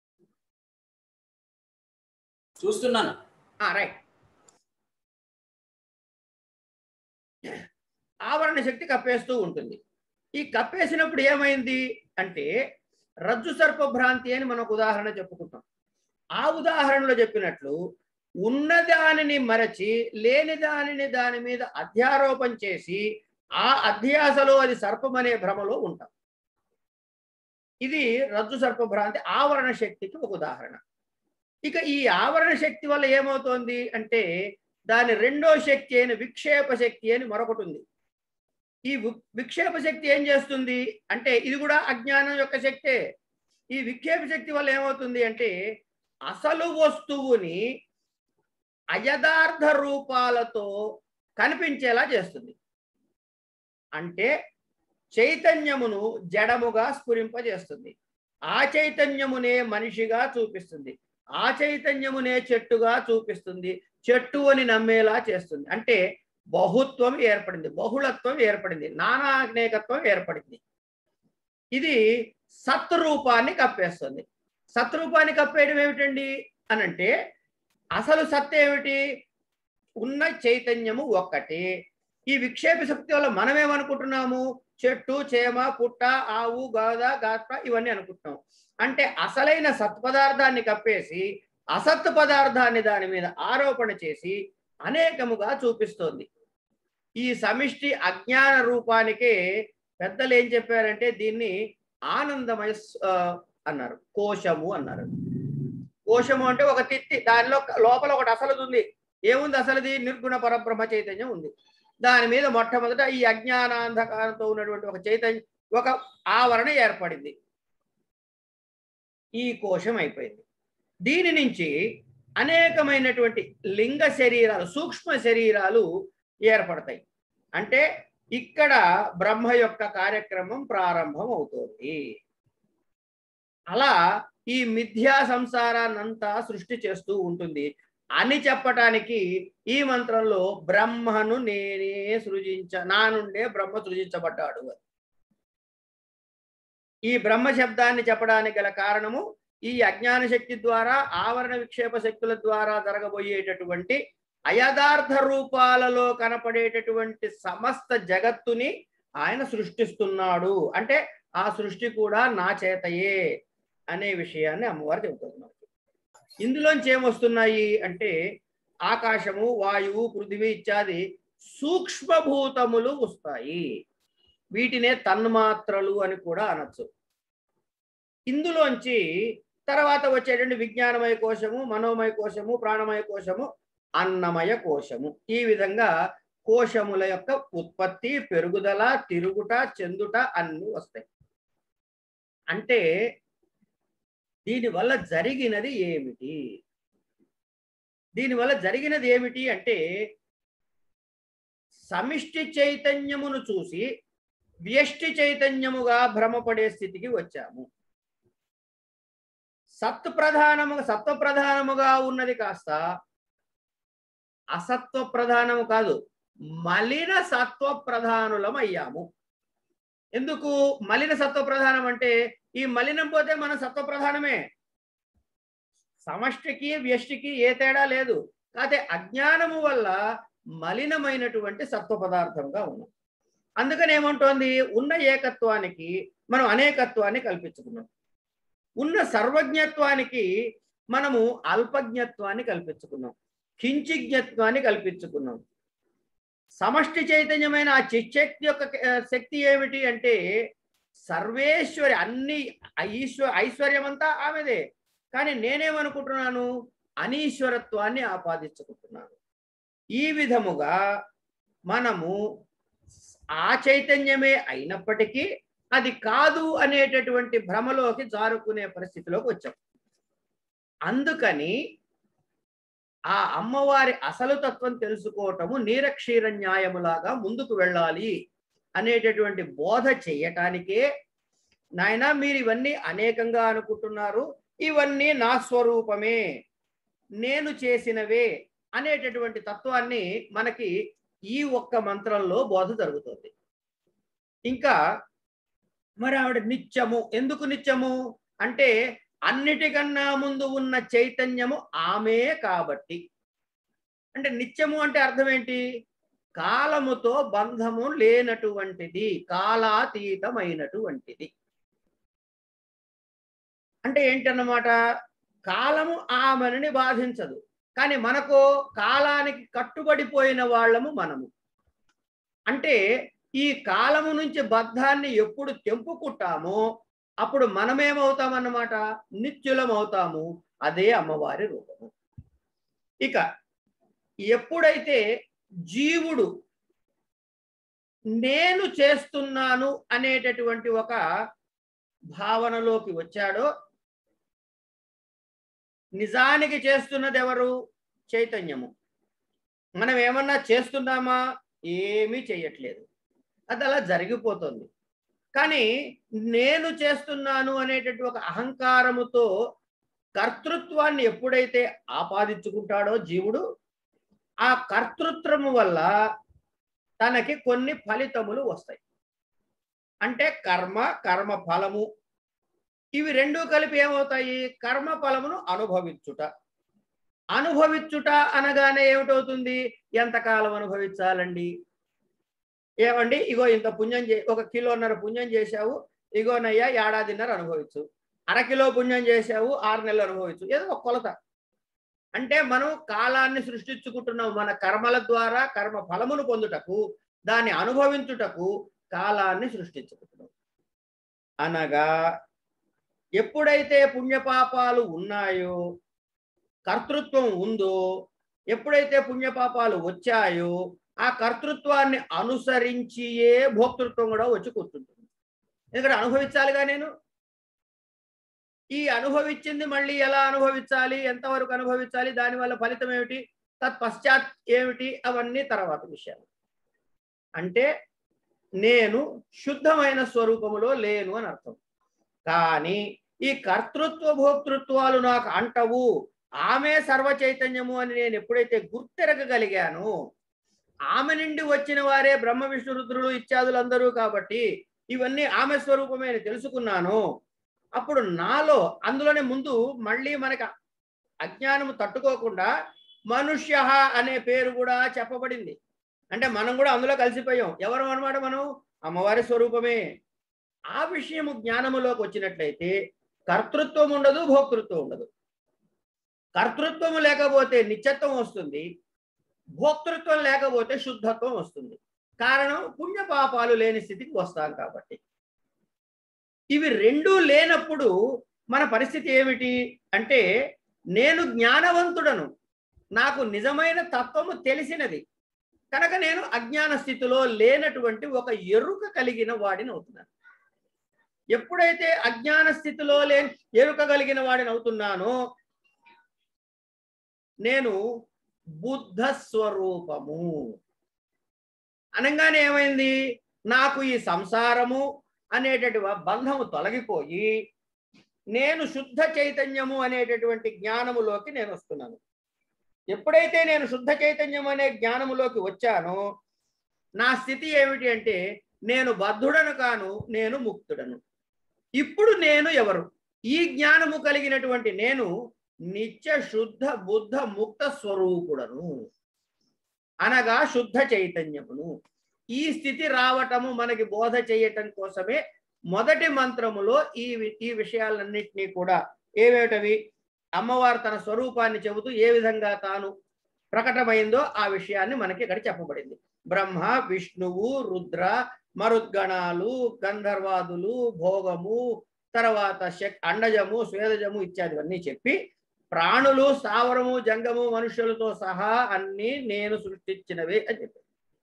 C: చూస్తున్నాను
B: రైట్ ఆవరణ శక్తి కప్పేస్తూ ఉంటుంది ఈ కప్పేసినప్పుడు ఏమైంది అంటే రజ్జు సర్ప భ్రాంతి అని మనం ఒక ఉదాహరణ చెప్పుకుంటాం ఆ ఉదాహరణలో చెప్పినట్లు ఉన్నదానిని మరచి లేని దానిని దాని మీద అధ్యారోపణ చేసి ఆ అధ్యాసలో అది సర్పం అనే భ్రమలో ఉంటాం ఇది రజ్జు సర్ప భ్రాంతి ఆవరణ శక్తికి ఒక ఉదాహరణ ఇక ఈ ఆవరణ శక్తి వల్ల ఏమవుతోంది అంటే దాని రెండో శక్తి అయిన విక్షేప శక్తి అని మరొకటి ఉంది ఈ వి- విక్షేప శక్తి ఏం చేస్తుంది అంటే ఇది కూడా అజ్ఞానం యొక్క శక్తే ఈ విక్షేప శక్తి వల్ల ఏమవుతుంది అంటే అసలు వస్తువుని అయథార్థ రూపాలతో కనిపించేలా చేస్తుంది అంటే చైతన్యమును జడముగా స్ఫురింపజేస్తుంది ఆ చైతన్యమునే మనిషిగా చూపిస్తుంది ఆ చైతన్యమునే చెట్టుగా చూపిస్తుంది చెట్టు అని నమ్మేలా చేస్తుంది అంటే బహుత్వం ఏర్పడింది బహుళత్వం ఏర్పడింది నానానేకత్వం ఏర్పడింది ఇది సత్ రూపాన్ని కప్పేస్తుంది సత్ రూపాన్ని కప్పేయడం ఏమిటండి అనంటే అసలు సత్ ఏమిటి ఉన్న చైతన్యము ఒక్కటి ఈ విక్షేప శక్తి వల్ల మనం ఏమనుకుంటున్నాము చెట్టు చేమ పుట్ట ఆవు గాద గాత్ర ఇవన్నీ అనుకుంటున్నాం అంటే అసలైన సత్పదార్థాన్ని కప్పేసి అసత్ పదార్థాన్ని దాని మీద ఆరోపణ చేసి అనేకముగా చూపిస్తోంది ఈ సమిష్టి అజ్ఞాన రూపానికే పెద్దలు ఏం చెప్పారంటే దీన్ని ఆనందమయ స్- ఆ, అన్నారు కోశము అన్నారు కోశము అంటే ఒక తిత్తి దానిలో లోపల ఒకటి అసలుది ఉంది ఏముంది అసలుది నిర్గుణ పరబ్రహ్మ చైతన్యం ఉంది దాని మీద మొట్టమొదట ఈ అజ్ఞానాంధకారంతో ఉన్నటువంటి ఒక చైతన్యం ఒక ఆవరణ ఏర్పడింది ఈ కోశం అయిపోయింది దీని నుంచి అనేకమైనటువంటి లింగ శరీరాలు సూక్ష్మ శరీరాలు ఏర్పడతాయి అంటే ఇక్కడ బ్రహ్మ యొక్క కార్యక్రమం ప్రారంభం అవుతోంది అలా ఈ మిథ్యా సంసారాన్నంతా సృష్టి చేస్తూ ఉంటుంది అని చెప్పటానికి ఈ మంత్రంలో బ్రహ్మను నేనే సృజించ నా నుండే బ్రహ్మ సృజించబడ్డాడు అని. ఈ బ్రహ్మ శబ్దాన్ని చెప్పడానికి గల కారణము ఈ అజ్ఞాన శక్తి ద్వారా ఆవరణ విక్షేప శక్తుల ద్వారా జరగబోయేటటువంటి అయథార్థ రూపాలలో కనపడేటటువంటి సమస్త జగత్తుని ఆయన సృష్టిస్తున్నాడు అంటే ఆ సృష్టి కూడా నా చేతయే అనే విషయాన్ని అమ్మవారు చెబుతున్నారు ఇందులోంచి ఏమొస్తున్నాయి అంటే ఆకాశము వాయువు పృథివీ ఇత్యాది సూక్ష్మభూతములు వస్తాయి వీటినే తన్మాత్రలు అని కూడా అనొచ్చు ఇందులోంచి తర్వాత వచ్చేటువంటి విజ్ఞానమయ కోశము మనోమయ కోశము ప్రాణమయ కోశము అన్నమయ కోశము ఈ విధంగా కోశముల యొక్క ఉత్పత్తి పెరుగుదల తిరుగుట చెందుట అన్ని వస్తాయి అంటే దీనివల్ల జరిగినది ఏమిటి దీనివల్ల జరిగినది ఏమిటి అంటే సమిష్టి చైతన్యమును చూసి వ్యష్టి చైతన్యముగా భ్రమపడే స్థితికి వచ్చాము సత్ ప్రధానము సత్వ ప్రధానముగా ఉన్నది కాస్త అసత్వ ప్రధానము కాదు మలిన సత్వ ప్రధానులం అయ్యాము ఎందుకు మలిన సత్వ ప్రధానం అంటే ఈ మలినం పోతే మన సత్వ ప్రధానమే సమష్టికి వ్యష్టికి ఏ తేడా లేదు కాకపోతే అజ్ఞానము వల్ల మలినమైనటువంటి సత్వ పదార్థంగా ఉన్నాం అందుకని ఏమంటోంది ఉన్న ఏకత్వానికి మనం అనేకత్వాన్ని కల్పించుకున్నాం ఉన్న సర్వజ్ఞత్వానికి మనము అల్పజ్ఞత్వాన్ని కల్పించుకున్నాం కించిజ్ఞత్వాన్ని కల్పించుకున్నాం సమష్టి చైతన్యమైన ఆ చిచ్చక్తి యొక్క ఆ, శక్తి ఏమిటి అంటే సర్వేశ్వరి అన్ని ఈశ్వ ఐశ్వర్యం అంతా ఆమెదే కానీ నేనేమనుకుంటున్నాను అనీశ్వరత్వాన్ని ఆపాదించుకుంటున్నాను ఈ విధముగా మనము ఆ చైతన్యమే అయినప్పటికీ అది కాదు అనేటటువంటి భ్రమలోకి జారుకునే పరిస్థితిలోకి వచ్చాం అందుకని ఆ అమ్మవారి అసలు తత్వం తెలుసుకోవటము నీరక్షీర న్యాయములాగా ముందుకు వెళ్ళాలి అనేటటువంటి బోధ చెయ్యటానికే నాయన మీరు ఇవన్నీ అనేకంగా అనుకుంటున్నారు ఇవన్నీ నా స్వరూపమే నేను చేసినవే అనేటటువంటి తత్వాన్ని మనకి ఈ ఒక్క మంత్రంలో బోధ జరుగుతుంది ఇంకా మరి ఆవిడ నిత్యము ఎందుకు నిత్యము అంటే అన్నిటికన్నా ముందు ఉన్న చైతన్యము ఆమె కాబట్టి అంటే నిత్యము అంటే అర్థం ఏంటి కాలముతో బంధము లేనటువంటిది కాలాతీతమైనటువంటిది అంటే ఏంటన్నమాట కాలము ఆమెని బాధించదు కానీ మనకు కాలానికి కట్టుబడిపోయిన వాళ్ళము మనము అంటే ఈ కాలము నుంచి బద్ధాన్ని ఎప్పుడు తెంపుకుంటామో అప్పుడు మనమేమవుతామన్నమాట నిత్యులం అవుతాము అదే అమ్మవారి రూపము ఇక ఎప్పుడైతే జీవుడు నేను చేస్తున్నాను అనేటటువంటి ఒక భావనలోకి వచ్చాడో నిజానికి చేస్తున్నది ఎవరు చైతన్యము మనం ఏమన్నా చేస్తున్నామా ఏమీ చేయట్లేదు అది అలా జరిగిపోతుంది కానీ నేను చేస్తున్నాను అనేటటువంటి ఒక అహంకారముతో కర్తృత్వాన్ని ఎప్పుడైతే ఆపాదించుకుంటాడో జీవుడు ఆ కర్తృత్వము వల్ల తనకి కొన్ని ఫలితములు వస్తాయి అంటే కర్మ కర్మ ఫలము ఇవి రెండు కలిపి ఏమవుతాయి కర్మ ఫలమును అనుభవించుట అనుభవించుట అనగానే ఏమిటవుతుంది ఎంతకాలం అనుభవించాలండి ఏమండి ఇగో ఇంత పుణ్యం చే ఒక కిలోన్నర పుణ్యం చేశావు ఇగోనయ్యా ఏడాదిన్నర అనుభవించు అరకిలో పుణ్యం చేశావు ఆరు నెలలు అనుభవించు ఏదో ఒక కొలత అంటే మనం కాలాన్ని సృష్టించుకుంటున్నాం మన కర్మల ద్వారా కర్మ ఫలమును పొందుటకు దాన్ని అనుభవించుటకు కాలాన్ని సృష్టించుకుంటున్నాం అనగా ఎప్పుడైతే పుణ్యపాపాలు ఉన్నాయో కర్తృత్వం ఉందో ఎప్పుడైతే పుణ్యపాపాలు వచ్చాయో ఆ కర్తృత్వాన్ని అనుసరించియే భోక్తృత్వం కూడా వచ్చి కూర్చుంటుంది ఎందుకంటే అనుభవించాలిగా నేను ఈ అనుభవించింది మళ్ళీ ఎలా అనుభవించాలి ఎంతవరకు అనుభవించాలి దానివల్ల ఫలితం ఏమిటి తత్పశ్చాత్ ఏమిటి అవన్నీ తర్వాత విషయాలు అంటే నేను శుద్ధమైన స్వరూపములో లేను అని అర్థం కానీ ఈ కర్తృత్వ భోక్తృత్వాలు నాకు అంటవు ఆమె సర్వ చైతన్యము అని నేను ఎప్పుడైతే గుర్తెరగగలిగాను ఆమె నుండి వచ్చిన వారే బ్రహ్మ విష్ణు రుద్రుడు ఇత్యాదులందరూ కాబట్టి ఇవన్నీ ఆమె స్వరూపమే అని తెలుసుకున్నాను అప్పుడు నాలో అందులోనే ముందు మళ్ళీ మనకి అజ్ఞానము తట్టుకోకుండా మనుష్య అనే పేరు కూడా చెప్పబడింది అంటే మనం కూడా అందులో కలిసిపోయాం ఎవరు అనమాట మనం అమ్మవారి స్వరూపమే ఆ విషయము జ్ఞానములోకి వచ్చినట్లయితే కర్తృత్వం ఉండదు భోక్తృత్వం ఉండదు కర్తృత్వము లేకపోతే నిత్యత్వం వస్తుంది భోక్తృత్వం లేకపోతే శుద్ధత్వం వస్తుంది కారణం పుణ్య పాపాలు లేని స్థితికి వస్తాం కాబట్టి ఇవి రెండూ లేనప్పుడు మన పరిస్థితి ఏమిటి అంటే నేను జ్ఞానవంతుడను నాకు నిజమైన తత్వము తెలిసినది కనుక నేను అజ్ఞాన స్థితిలో లేనటువంటి ఒక ఎరుక కలిగిన వాడిని అవుతున్నాను ఎప్పుడైతే అజ్ఞాన స్థితిలో లేని ఎరుక కలిగిన వాడిని అవుతున్నానో నేను బుద్ధ స్వరూపము అనగానే ఏమైంది నాకు ఈ సంసారము అనేటటువంటి బంధము తొలగిపోయి నేను శుద్ధ చైతన్యము అనేటటువంటి జ్ఞానములోకి నేను వస్తున్నాను ఎప్పుడైతే నేను శుద్ధ చైతన్యం అనే జ్ఞానములోకి వచ్చానో నా స్థితి ఏమిటి అంటే నేను బద్ధుడను కాను నేను ముక్తుడను ఇప్పుడు నేను ఎవరు ఈ జ్ఞానము కలిగినటువంటి నేను నిత్య శుద్ధ బుద్ధ ముక్త స్వరూపుడను అనగా శుద్ధ చైతన్యమును ఈ స్థితి రావటము మనకి బోధ చేయటం కోసమే మొదటి మంత్రములో ఈ వి- ఈ విషయాలన్నింటినీ కూడా ఏవేటవి అమ్మవారు తన స్వరూపాన్ని చెబుతూ ఏ విధంగా తాను ప్రకటమైందో ఆ విషయాన్ని మనకి ఇక్కడ చెప్పబడింది బ్రహ్మ విష్ణువు రుద్ర మరుద్గణాలు గంధర్వాదులు భోగము తర్వాత శక్ అండజము స్వేదజము ఇత్యాదివన్నీ చెప్పి ప్రాణులు స్థావరము జంగము మనుషులతో సహా అన్ని నేను సృష్టించినవే అని చెప్పారు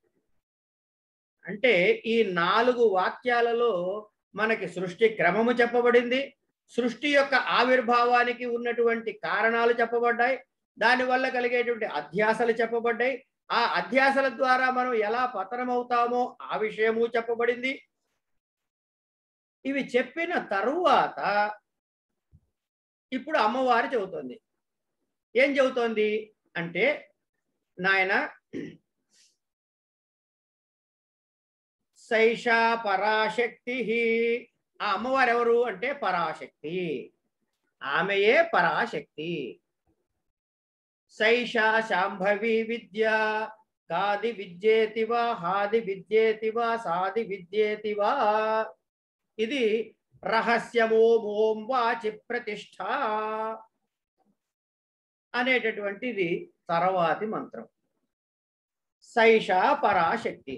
B: అంటే ఈ నాలుగు వాక్యాలలో మనకి సృష్టి క్రమము చెప్పబడింది సృష్టి యొక్క ఆవిర్భావానికి ఉన్నటువంటి కారణాలు చెప్పబడ్డాయి దానివల్ల కలిగేటువంటి అధ్యాసలు చెప్పబడ్డాయి ఆ అధ్యాసల ద్వారా మనం ఎలా పతనమవుతామో ఆ విషయము చెప్పబడింది ఇవి చెప్పిన తరువాత ఇప్పుడు అమ్మవారు చెబుతోంది ఏం చెబుతోంది అంటే నాయన సైషా పరాశక్తి ఆ అమ్మవారు ఎవరు అంటే పరాశక్తి ఆమెయే పరాశక్తి సైషా శాంభవి విద్య కాది విద్యేతి వా హాది విద్యేతి వా సాది విద్యేతి వా ఇది రహస్యమోమోం వాచి ప్రతిష్ట అనేటటువంటిది తర్వాతి మంత్రం సైషా పరాశక్తి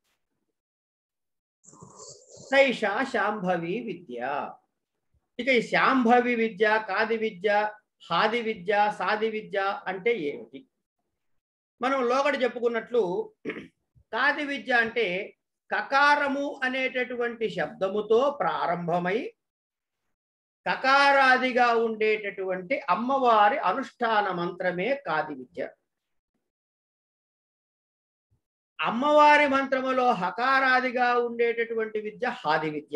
B: సైషా శాంభవి విద్య ఇక ఈ శాంభవి విద్య కాది విద్య హాది విద్య సాది విద్య అంటే ఏమిటి మనం లోగడ చెప్పుకున్నట్లు కాది విద్య అంటే కకారము అనేటటువంటి శబ్దముతో ప్రారంభమై కకారాదిగా ఉండేటటువంటి అమ్మవారి అనుష్ఠాన మంత్రమే కాది విద్య అమ్మవారి మంత్రములో హకారాదిగా ఉండేటటువంటి విద్య హాది విద్య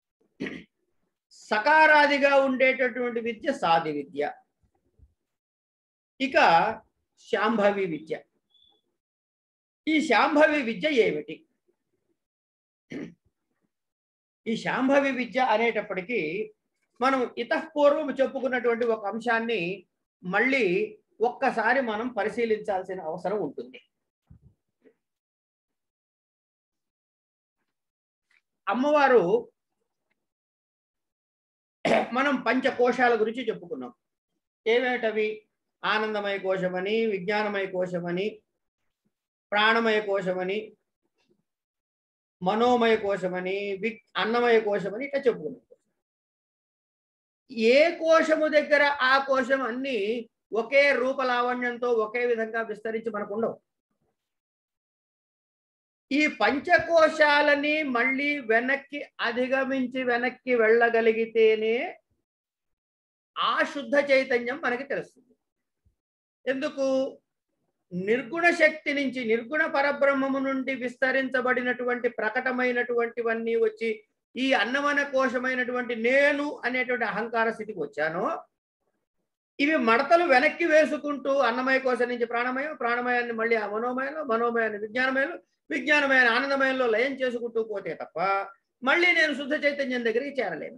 B: సకారాదిగా ఉండేటటువంటి విద్య సాది విద్య ఇక శాంభవి విద్య ఈ శాంభవి విద్య ఏమిటి ఈ శాంభవి విద్య అనేటప్పటికీ మనం ఇతపూర్వం చెప్పుకున్నటువంటి ఒక అంశాన్ని మళ్ళీ ఒక్కసారి మనం పరిశీలించాల్సిన అవసరం ఉంటుంది అమ్మవారు మనం పంచకోశాల గురించి చెప్పుకున్నాం ఏమేటవి ఆనందమయ కోశమని విజ్ఞానమయ కోశమని ప్రాణమయ కోశమని మనోమయ కోశమని విగ్ అన్నమయ కోశమని ఇట్లా చెప్పుకున్నాం ఏ కోశము దగ్గర ఆ కోశం అన్ని ఒకే రూపలావణ్యంతో ఒకే విధంగా విస్తరించి మనకు ఉండవు ఈ పంచకోశాలని మళ్ళీ వెనక్కి అధిగమించి వెనక్కి వెళ్ళగలిగితేనే ఆ శుద్ధ చైతన్యం మనకి తెలుస్తుంది ఎందుకు నిర్గుణ శక్తి నుంచి నిర్గుణ పరబ్రహ్మము నుండి విస్తరించబడినటువంటి ప్రకటమైనటువంటివన్నీ వచ్చి ఈ అన్నమన కోశమైనటువంటి నేను అనేటువంటి అహంకార స్థితికి వచ్చానో ఇవి మడతలు వెనక్కి వేసుకుంటూ అన్నమయ కోశం నుంచి ప్రాణమయం ప్రాణమయాన్ని మళ్ళీ ఆ మనోమయంలో మనోమయాన్ని విజ్ఞానమయంలో విజ్ఞానమైన ఆనందమయంలో లయం చేసుకుంటూ పోతే తప్ప మళ్ళీ నేను శుద్ధ చైతన్యం దగ్గరికి చేరలేను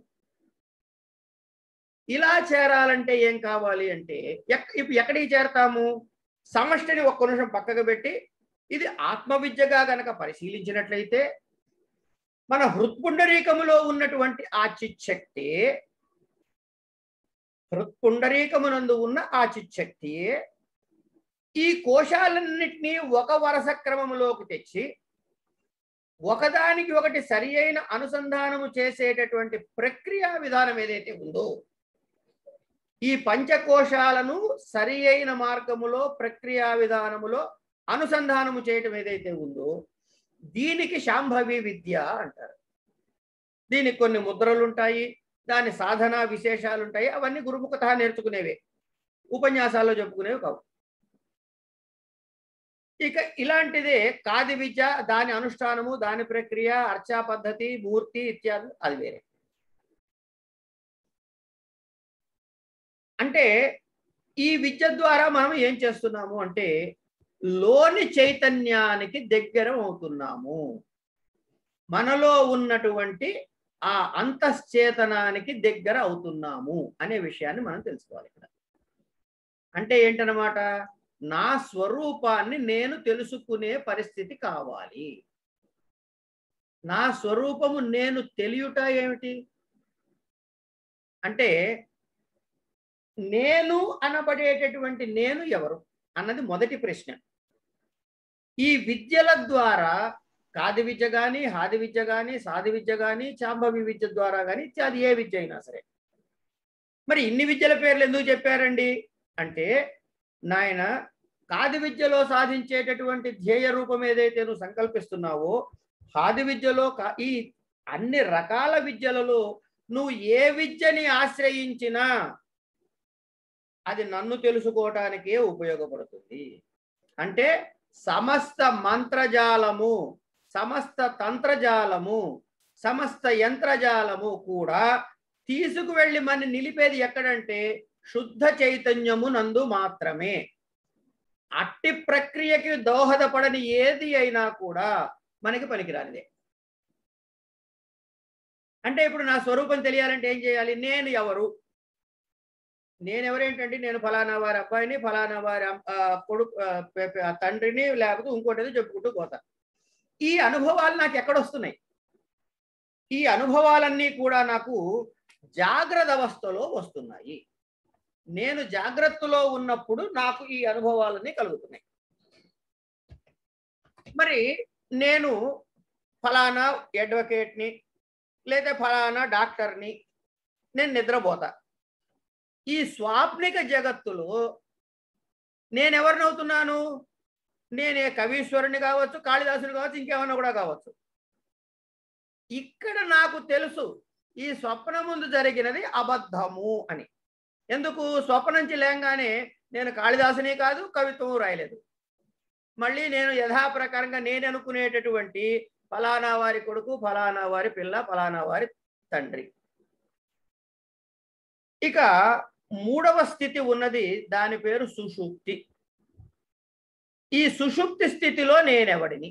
B: ఇలా చేరాలంటే ఏం కావాలి అంటే ఎక్- ఇప్పుడు ఎక్కడికి చేరతాము సమష్టిని ఒక్క నిమిషం పక్కకు పెట్టి ఇది ఆత్మవిద్యగా గనక పరిశీలించినట్లయితే మన హృత్పుండరీకములో ఉన్నటువంటి ఆ చిచ్చక్తి హృత్పుండరీకమునందు ఉన్న ఆ చిచ్చక్తి ఈ కోశాలన్నిటినీ ఒక వరుస క్రమములోకి తెచ్చి ఒకదానికి ఒకటి సరి అయిన అనుసంధానము చేసేటటువంటి ప్రక్రియ విధానం ఏదైతే ఉందో ఈ పంచకోశాలను సరి అయిన మార్గములో ప్రక్రియా విధానములో అనుసంధానము చేయటం ఏదైతే ఉందో దీనికి శాంభవి విద్య అంటారు దీనికి కొన్ని ముద్రలు ఉంటాయి దాని సాధన విశేషాలు ఉంటాయి అవన్నీ గురుముఖత నేర్చుకునేవే ఉపన్యాసాల్లో చెప్పుకునేవి కావు ఇక ఇలాంటిదే కాది విద్య దాని అనుష్ఠానము దాని ప్రక్రియ అర్చా పద్ధతి మూర్తి ఇత్యాది అది వేరే అంటే ఈ విద్య ద్వారా మనం ఏం చేస్తున్నాము అంటే లోని చైతన్యానికి దగ్గర అవుతున్నాము మనలో ఉన్నటువంటి ఆ అంతశ్చేతనానికి దగ్గర అవుతున్నాము అనే విషయాన్ని మనం తెలుసుకోవాలి ఇక్కడ అంటే ఏంటనమాట నా స్వరూపాన్ని నేను తెలుసుకునే పరిస్థితి కావాలి నా స్వరూపము నేను తెలియుట ఏమిటి అంటే నేను అనబడేటటువంటి నేను ఎవరు అన్నది మొదటి ప్రశ్న ఈ విద్యల ద్వారా కాది విద్య కానీ హాది విద్య కానీ సాది విద్య కానీ చాంబవి విద్య ద్వారా కానీ అది ఏ విద్య అయినా సరే మరి ఇన్ని విద్యల పేర్లు ఎందుకు చెప్పారండి అంటే నాయన కాది విద్యలో సాధించేటటువంటి ధ్యేయ రూపం ఏదైతే నువ్వు సంకల్పిస్తున్నావో హాది విద్యలో కా- ఈ అన్ని రకాల విద్యలలో నువ్వు ఏ విద్యని ఆశ్రయించినా అది నన్ను తెలుసుకోవటానికే ఉపయోగపడుతుంది అంటే సమస్త మంత్రజాలము సమస్త తంత్రజాలము సమస్త యంత్రజాలము కూడా తీసుకువెళ్ళి మన నిలిపేది ఎక్కడంటే శుద్ధ చైతన్యము నందు మాత్రమే అట్టి ప్రక్రియకి దోహదపడని ఏది అయినా కూడా మనకి పనికిరానిదే అంటే ఇప్పుడు నా స్వరూపం తెలియాలంటే ఏం చేయాలి నేను ఎవరు నేను ఎవరేంటంటే నేను ఫలానా వారి అబ్బాయిని ఫలానా వారి అమ్- ఆ, కొడుకు ఆ, పె- పె- ఆ తండ్రిని లేకపోతే ఇంకోటి ఏదో చెప్పుకుంటూ పోతా ఈ అనుభవాలు నాకు ఎక్కడ వస్తున్నాయి ఈ అనుభవాలన్నీ కూడా నాకు జాగ్రత్త అవస్థలో వస్తున్నాయి నేను జాగ్రత్తలో ఉన్నప్పుడు నాకు ఈ అనుభవాలన్నీ కలుగుతున్నాయి మరి నేను ఫలానా అడ్వకేట్ని లేదా ఫలానా డాక్టర్ని నేను నిద్రపోతా ఈ స్వాప్నిక జగత్తులో నేనెవరినవుతున్నాను నేనే కవీశ్వరుని కావచ్చు కాళిదాసుని కావచ్చు ఇంకేమన్నా కూడా కావచ్చు ఇక్కడ నాకు తెలుసు ఈ స్వప్న ముందు జరిగినది అబద్ధము అని ఎందుకు స్వప్నం నుంచి లేంగానే నేను కాళిదాసుని కాదు కవిత్వము రాయలేదు మళ్ళీ నేను యథాప్రకారంగా నేను అనుకునేటటువంటి ఫలానా వారి కొడుకు ఫలానా వారి పిల్ల ఫలానా వారి తండ్రి ఇక మూడవ స్థితి ఉన్నది దాని పేరు సుషుప్తి ఈ సుషుప్తి స్థితిలో నేనెవడిని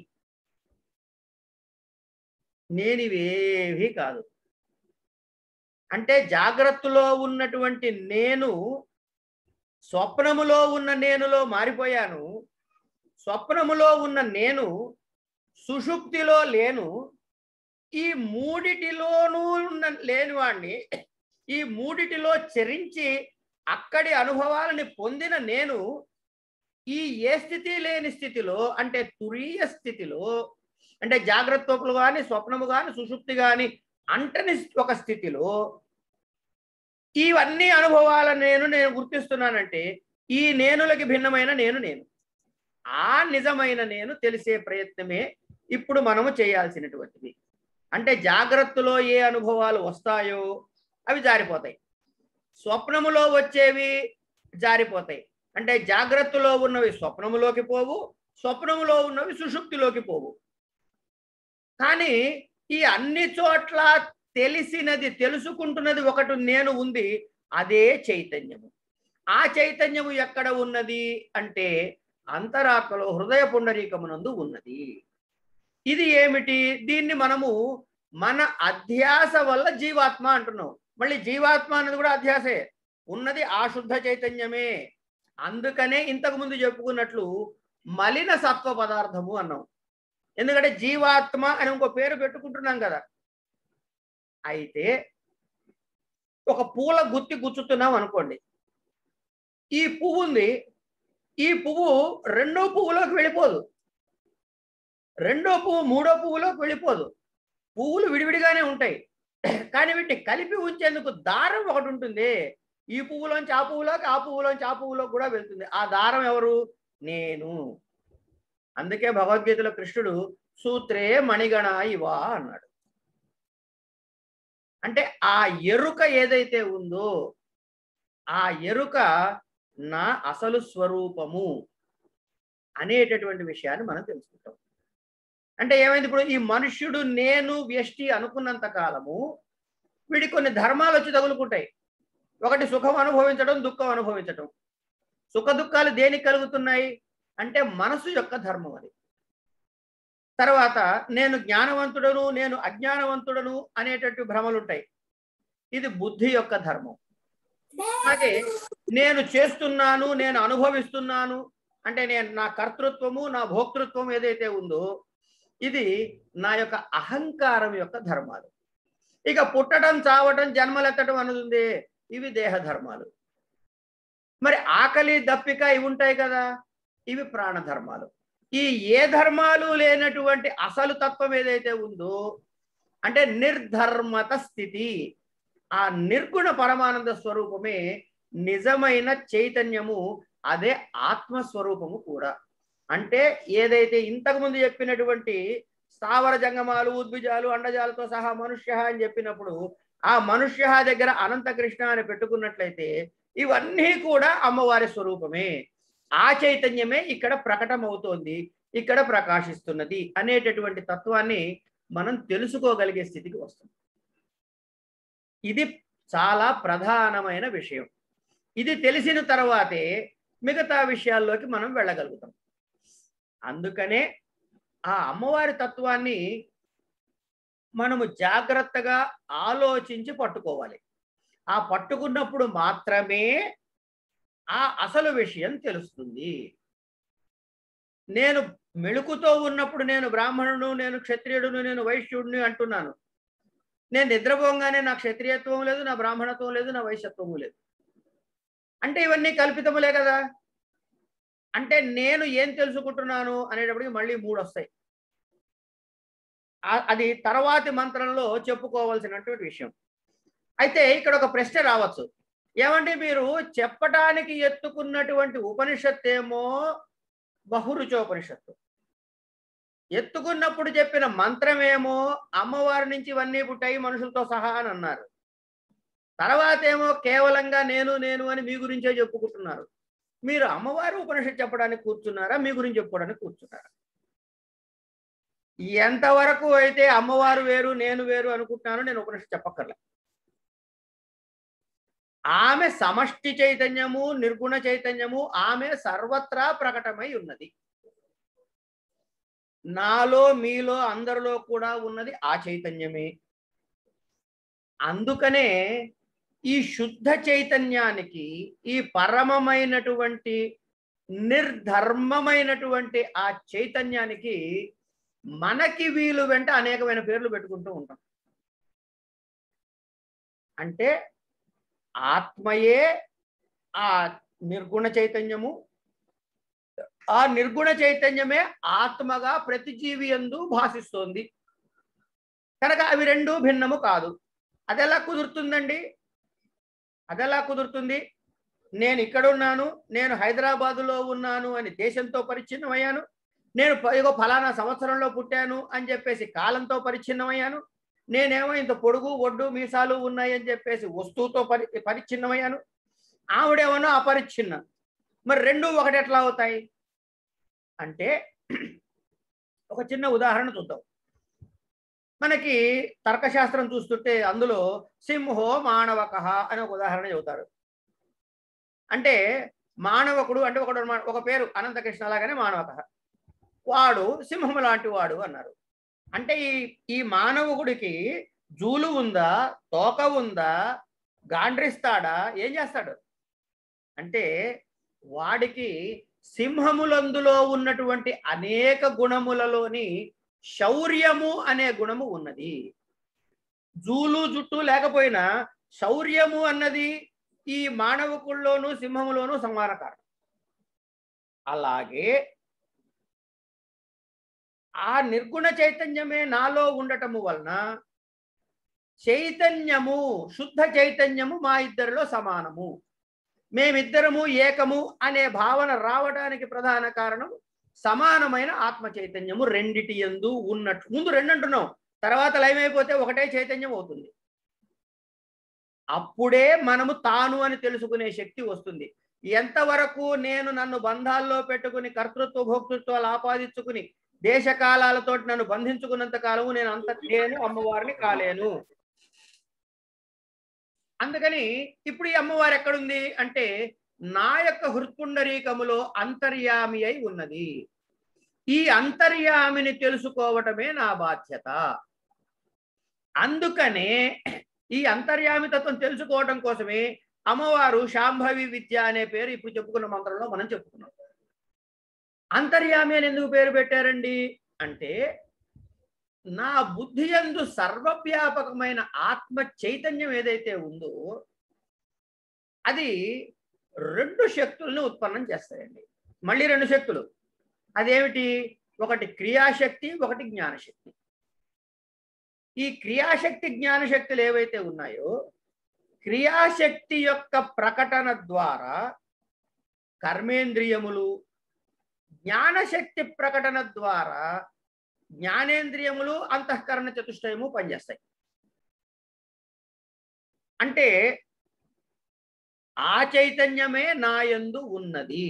B: నేనివేవి కాదు అంటే జాగ్రత్తలో ఉన్నటువంటి నేను స్వప్నములో ఉన్న నేనులో మారిపోయాను స్వప్నములో ఉన్న నేను సుషుప్తిలో లేను ఈ మూడిటిలోనూ ఉన్న లేని వాణ్ణి ఈ మూడిటిలో చరించి అక్కడి అనుభవాలని పొందిన నేను ఈ ఏ స్థితి లేని స్థితిలో అంటే తురీయ స్థితిలో అంటే జాగ్రత్తలు కానీ స్వప్నము కానీ సుషుప్తి కానీ అంటని ఒక స్థితిలో ఇవన్నీ అనుభవాల నేను నేను గుర్తిస్తున్నానంటే ఈ నేనులకి భిన్నమైన నేను నేను ఆ నిజమైన నేను తెలిసే ప్రయత్నమే ఇప్పుడు మనము చేయాల్సినటువంటిది అంటే జాగ్రత్తలో ఏ అనుభవాలు వస్తాయో అవి జారిపోతాయి స్వప్నములో వచ్చేవి జారిపోతాయి అంటే జాగ్రత్తలో ఉన్నవి స్వప్నములోకి పోవు స్వప్నములో ఉన్నవి సుషుప్తిలోకి పోవు కానీ ఈ అన్ని చోట్ల తెలిసినది తెలుసుకుంటున్నది ఒకటి నేను ఉంది అదే చైతన్యము ఆ చైతన్యము ఎక్కడ ఉన్నది అంటే అంతరాత్మలో హృదయ పుండరీకమునందు ఉన్నది ఇది ఏమిటి దీన్ని మనము మన అధ్యాస వల్ల జీవాత్మ అంటున్నాం మళ్ళీ జీవాత్మ అనేది కూడా అధ్యాసే ఉన్నది ఆ శుద్ధ చైతన్యమే అందుకనే ఇంతకు ముందు చెప్పుకున్నట్లు మలిన సత్వ పదార్థము అన్నాం ఎందుకంటే జీవాత్మ అని ఇంకో పేరు పెట్టుకుంటున్నాం కదా అయితే ఒక పూల గుత్తి గుచ్చుతున్నాం అనుకోండి ఈ పువ్వు ఉంది ఈ పువ్వు రెండో పువ్వులోకి వెళ్ళిపోదు రెండో పువ్వు మూడో పువ్వులోకి వెళ్ళిపోదు పువ్వులు విడివిడిగానే ఉంటాయి కానీ వీటిని కలిపి ఉంచేందుకు దారం ఒకటి ఉంటుంది ఈ పువ్వులోంచి ఆ పువ్వులోకి ఆ పువ్వులోంచి ఆ పువ్వులోకి కూడా వెళ్తుంది ఆ దారం ఎవరు నేను అందుకే భగవద్గీతలో కృష్ణుడు సూత్రే మణిగణ ఇవా అన్నాడు అంటే ఆ ఎరుక ఏదైతే ఉందో ఆ ఎరుక నా అసలు స్వరూపము అనేటటువంటి విషయాన్ని మనం తెలుసుకుంటాం అంటే ఏమైంది ఇప్పుడు ఈ మనుష్యుడు నేను వ్యష్టి అనుకున్నంత కాలము వీడి కొన్ని ధర్మాలు వచ్చి తగులుకుంటాయి ఒకటి సుఖం అనుభవించడం దుఃఖం అనుభవించడం సుఖ దుఃఖాలు దేనికి కలుగుతున్నాయి అంటే మనసు యొక్క ధర్మం అది తర్వాత నేను జ్ఞానవంతుడను నేను అజ్ఞానవంతుడను అనేటట్టు భ్రమలు ఉంటాయి ఇది బుద్ధి యొక్క ధర్మం అలాగే నేను చేస్తున్నాను నేను అనుభవిస్తున్నాను అంటే నేను నా కర్తృత్వము నా భోక్తృత్వం ఏదైతే ఉందో ఇది నా యొక్క అహంకారం యొక్క ధర్మాలు ఇక పుట్టడం చావటం జన్మలెత్తడం అనేది ఉంది ఇవి దేహ ధర్మాలు మరి ఆకలి దప్పిక ఇవి ఉంటాయి కదా ఇవి ప్రాణ ధర్మాలు ఈ ఏ ధర్మాలు లేనటువంటి అసలు తత్వం ఏదైతే ఉందో అంటే నిర్ధర్మత స్థితి ఆ నిర్గుణ పరమానంద స్వరూపమే నిజమైన చైతన్యము అదే ఆత్మస్వరూపము కూడా అంటే ఏదైతే ఇంతకుముందు చెప్పినటువంటి స్థావర జంగమాలు ఉద్భిజాలు అండజాలతో సహా మనుష్య అని చెప్పినప్పుడు ఆ మనుష్య దగ్గర అనంత కృష్ణ అని పెట్టుకున్నట్లయితే ఇవన్నీ కూడా అమ్మవారి స్వరూపమే ఆ చైతన్యమే ఇక్కడ ప్రకటమవుతోంది ఇక్కడ ప్రకాశిస్తున్నది అనేటటువంటి తత్వాన్ని మనం తెలుసుకోగలిగే స్థితికి వస్తుంది ఇది చాలా ప్రధానమైన విషయం ఇది తెలిసిన తర్వాతే మిగతా విషయాల్లోకి మనం వెళ్ళగలుగుతాం అందుకనే ఆ అమ్మవారి తత్వాన్ని మనము జాగ్రత్తగా ఆలోచించి పట్టుకోవాలి ఆ పట్టుకున్నప్పుడు మాత్రమే ఆ అసలు విషయం తెలుస్తుంది నేను మెళుకుతో ఉన్నప్పుడు నేను బ్రాహ్మణుడు నేను క్షత్రియుడును నేను వైశ్యుడిని అంటున్నాను నేను నిద్రపోగానే నా క్షత్రియత్వం లేదు నా బ్రాహ్మణత్వం లేదు నా వైశ్యత్వము లేదు అంటే ఇవన్నీ కల్పితములే కదా అంటే నేను ఏం తెలుసుకుంటున్నాను అనేటప్పటికి మళ్ళీ మూడు వస్తాయి ఆ- అది తర్వాతి మంత్రంలో చెప్పుకోవాల్సినటువంటి విషయం అయితే ఇక్కడ ఒక ప్రశ్న రావచ్చు ఏమంటే మీరు చెప్పటానికి ఎత్తుకున్నటువంటి ఉపనిషత్తు ఏమో బహురుచోపనిషత్తు ఎత్తుకున్నప్పుడు చెప్పిన మంత్రమేమో అమ్మవారి నుంచి ఇవన్నీ పుట్టాయి మనుషులతో సహా అని అన్నారు తర్వాత ఏమో కేవలంగా నేను నేను అని మీ గురించే చెప్పుకుంటున్నారు మీరు అమ్మవారి ఉపనిషత్తు చెప్పడానికి కూర్చున్నారా మీ గురించి చెప్పుకోవడానికి కూర్చున్నారా ఎంతవరకు అయితే అమ్మవారు వేరు నేను వేరు అనుకుంటున్నాను నేను ఉపనిషత్తు చెప్పక్కర్లే ఆమె సమష్టి చైతన్యము నిర్గుణ చైతన్యము ఆమె సర్వత్రా ప్రకటమై ఉన్నది నాలో మీలో అందరిలో కూడా ఉన్నది ఆ చైతన్యమే అందుకనే ఈ శుద్ధ చైతన్యానికి ఈ పరమమైనటువంటి నిర్ధర్మమైనటువంటి ఆ చైతన్యానికి మనకి వీలు వెంట అనేకమైన పేర్లు పెట్టుకుంటూ ఉంటాం అంటే ఆత్మయే ఆ నిర్గుణ చైతన్యము ఆ నిర్గుణ చైతన్యమే ఆత్మగా ప్రతి జీవి యందు భాషిస్తోంది కనుక అవి రెండు భిన్నము కాదు అదెలా కుదురుతుందండి అదెలా కుదురుతుంది నేను ఇక్కడ ఉన్నాను నేను హైదరాబాదులో ఉన్నాను అని దేశంతో పరిచ్ఛిన్నమయ్యాను నేను ప- ఇగో ఫలానా సంవత్సరంలో పుట్టాను అని చెప్పేసి కాలంతో పరిచ్ఛిన్నమయ్యాను నేనేమో ఇంత పొడుగు ఒడ్డు మీసాలు ఉన్నాయి అని చెప్పేసి వస్తువుతో పరి పరిచ్ఛిన్నమయ్యాను ఆవిడేమో అపరిచ్ఛిన్న మరి రెండు ఒకటి ఎట్లా అవుతాయి అంటే ఒక చిన్న ఉదాహరణ చూద్దాం మనకి తర్కశాస్త్రం చూస్తుంటే అందులో సింహో మానవక అని ఒక ఉదాహరణ చెబుతారు అంటే మానవకుడు అంటే ఒకడు అన్నమాట, ఒక పేరు అనంతకృష్ణ లాగానే మానవక వాడు సింహం లాంటి వాడు అన్నారు అంటే ఈ ఈ మానవుడికి జూలు ఉందా తోక ఉందా గాండ్రిస్తాడా ఏం చేస్తాడు అంటే వాడికి సింహములందులో ఉన్నటువంటి అనేక గుణములలోని శౌర్యము అనే గుణము ఉన్నది జూలు జుట్టు లేకపోయినా శౌర్యము అన్నది ఈ మానవకుల్లోనూ సింహములోనూ సమాన కారణం అలాగే ఆ నిర్గుణ చైతన్యమే నాలో ఉండటము వలన చైతన్యము శుద్ధ చైతన్యము మా ఇద్దరిలో సమానము మేమిద్దరము ఏకము అనే భావన రావడానికి ప్రధాన కారణం సమానమైన ఆత్మ చైతన్యము రెండిటి ఎందు ఉన్నట్టు ముందు రెండు అంటున్నాం తర్వాత లయమైపోతే ఒకటే చైతన్యం అవుతుంది అప్పుడే మనము తాను అని తెలుసుకునే శక్తి వస్తుంది ఎంతవరకు నేను నన్ను బంధాల్లో పెట్టుకుని కర్తృత్వ భోక్తృత్వాలు ఆపాదించుకుని దేశకాలాలతో నన్ను బంధించుకున్నంత కాలము నేను అంత నేను అమ్మవారిని కాలేను అందుకని ఇప్పుడు ఈ అమ్మవారు ఎక్కడుంది అంటే నా యొక్క హృత్పుండరీకములో అంతర్యామి అయి ఉన్నది ఈ అంతర్యామిని తెలుసుకోవటమే నా బాధ్యత అందుకనే ఈ అంతర్యామి తత్వం తెలుసుకోవటం కోసమే అమ్మవారు శాంభవి విద్య అనే పేరు ఇప్పుడు చెప్పుకున్న మంత్రంలో మనం చెప్పుకున్నాం అంతర్యామి అని ఎందుకు పేరు పెట్టారండి అంటే నా బుద్ధి యందు సర్వవ్యాపకమైన ఆత్మ చైతన్యం ఏదైతే ఉందో అది రెండు శక్తులను ఉత్పన్నం చేస్తాయండి మళ్ళీ రెండు శక్తులు అదేమిటి ఒకటి క్రియాశక్తి ఒకటి జ్ఞానశక్తి ఈ క్రియాశక్తి జ్ఞానశక్తులు ఏవైతే ఉన్నాయో క్రియాశక్తి యొక్క ప్రకటన ద్వారా కర్మేంద్రియములు జ్ఞానశక్తి ప్రకటన ద్వారా జ్ఞానేంద్రియములు అంతఃకరణ చతుష్టయము పనిచేస్తాయి అంటే ఆ చైతన్యమే నాయందు ఉన్నది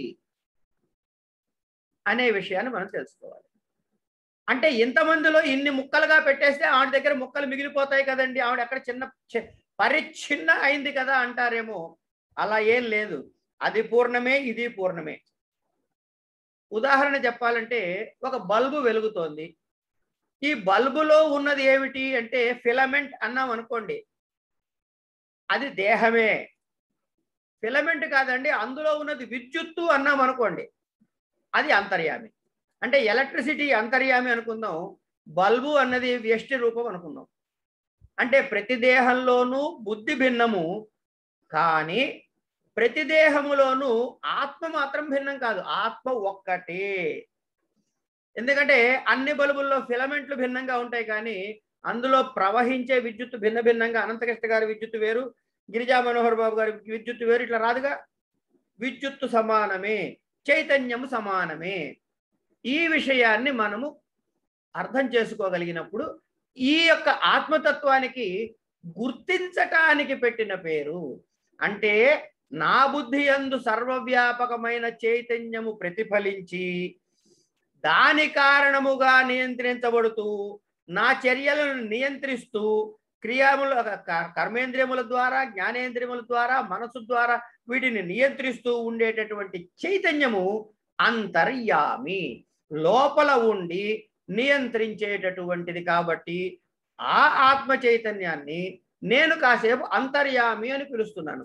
B: అనే విషయాన్ని మనం తెలుసుకోవాలి అంటే ఇంతమందిలో ఇన్ని ముక్కలుగా పెట్టేస్తే ఆవిడ దగ్గర ముక్కలు మిగిలిపోతాయి కదండి ఆవిడ ఎక్కడ చిన్న చి- పరిచ్ఛిన్న అయింది కదా అంటారేమో అలా ఏం లేదు అది పూర్ణమే ఇది పూర్ణమే ఉదాహరణ చెప్పాలంటే ఒక బల్బు వెలుగుతోంది ఈ బల్బులో ఉన్నది ఏమిటి అంటే ఫిలమెంట్ అన్నాం అనుకోండి అది దేహమే ఫిలమెంట్ కాదండి అందులో ఉన్నది విద్యుత్తు అన్నాం అనుకోండి అది అంతర్యామి అంటే ఎలక్ట్రిసిటీ అంతర్యామి అనుకుందాం బల్బు అన్నది వ్యష్టి రూపం అనుకుందాం అంటే ప్రతి దేహంలోనూ బుద్ధి భిన్నము కానీ ప్రతి దేహములోనూ ఆత్మ మాత్రం భిన్నం కాదు ఆత్మ ఒక్కటే ఎందుకంటే అన్ని బల్బుల్లో ఫిలమెంట్లు భిన్నంగా ఉంటాయి కానీ అందులో ప్రవహించే విద్యుత్తు భిన్న భిన్నంగా అనంతకృష్ణ గారి విద్యుత్తు వేరు గిరిజా మనోహర్ బాబు గారి విద్యుత్తు వేరు ఇట్లా రాదుగా విద్యుత్తు సమానమే చైతన్యము సమానమే ఈ విషయాన్ని మనము అర్థం చేసుకోగలిగినప్పుడు ఈ యొక్క ఆత్మతత్వానికి గుర్తించటానికి పెట్టిన పేరు అంటే నా బుద్ధి యందు సర్వవ్యాపకమైన చైతన్యము ప్రతిఫలించి దాని కారణముగా నియంత్రించబడుతూ నా చర్యలను నియంత్రిస్తూ క్రియాముల క- కర్మేంద్రియముల ద్వారా జ్ఞానేంద్రియముల ద్వారా మనసు ద్వారా వీటిని నియంత్రిస్తూ ఉండేటటువంటి చైతన్యము అంతర్యామి లోపల ఉండి నియంత్రించేటటువంటిది కాబట్టి ఆ ఆత్మ చైతన్యాన్ని నేను కాసేపు అంతర్యామి అని పిలుస్తున్నాను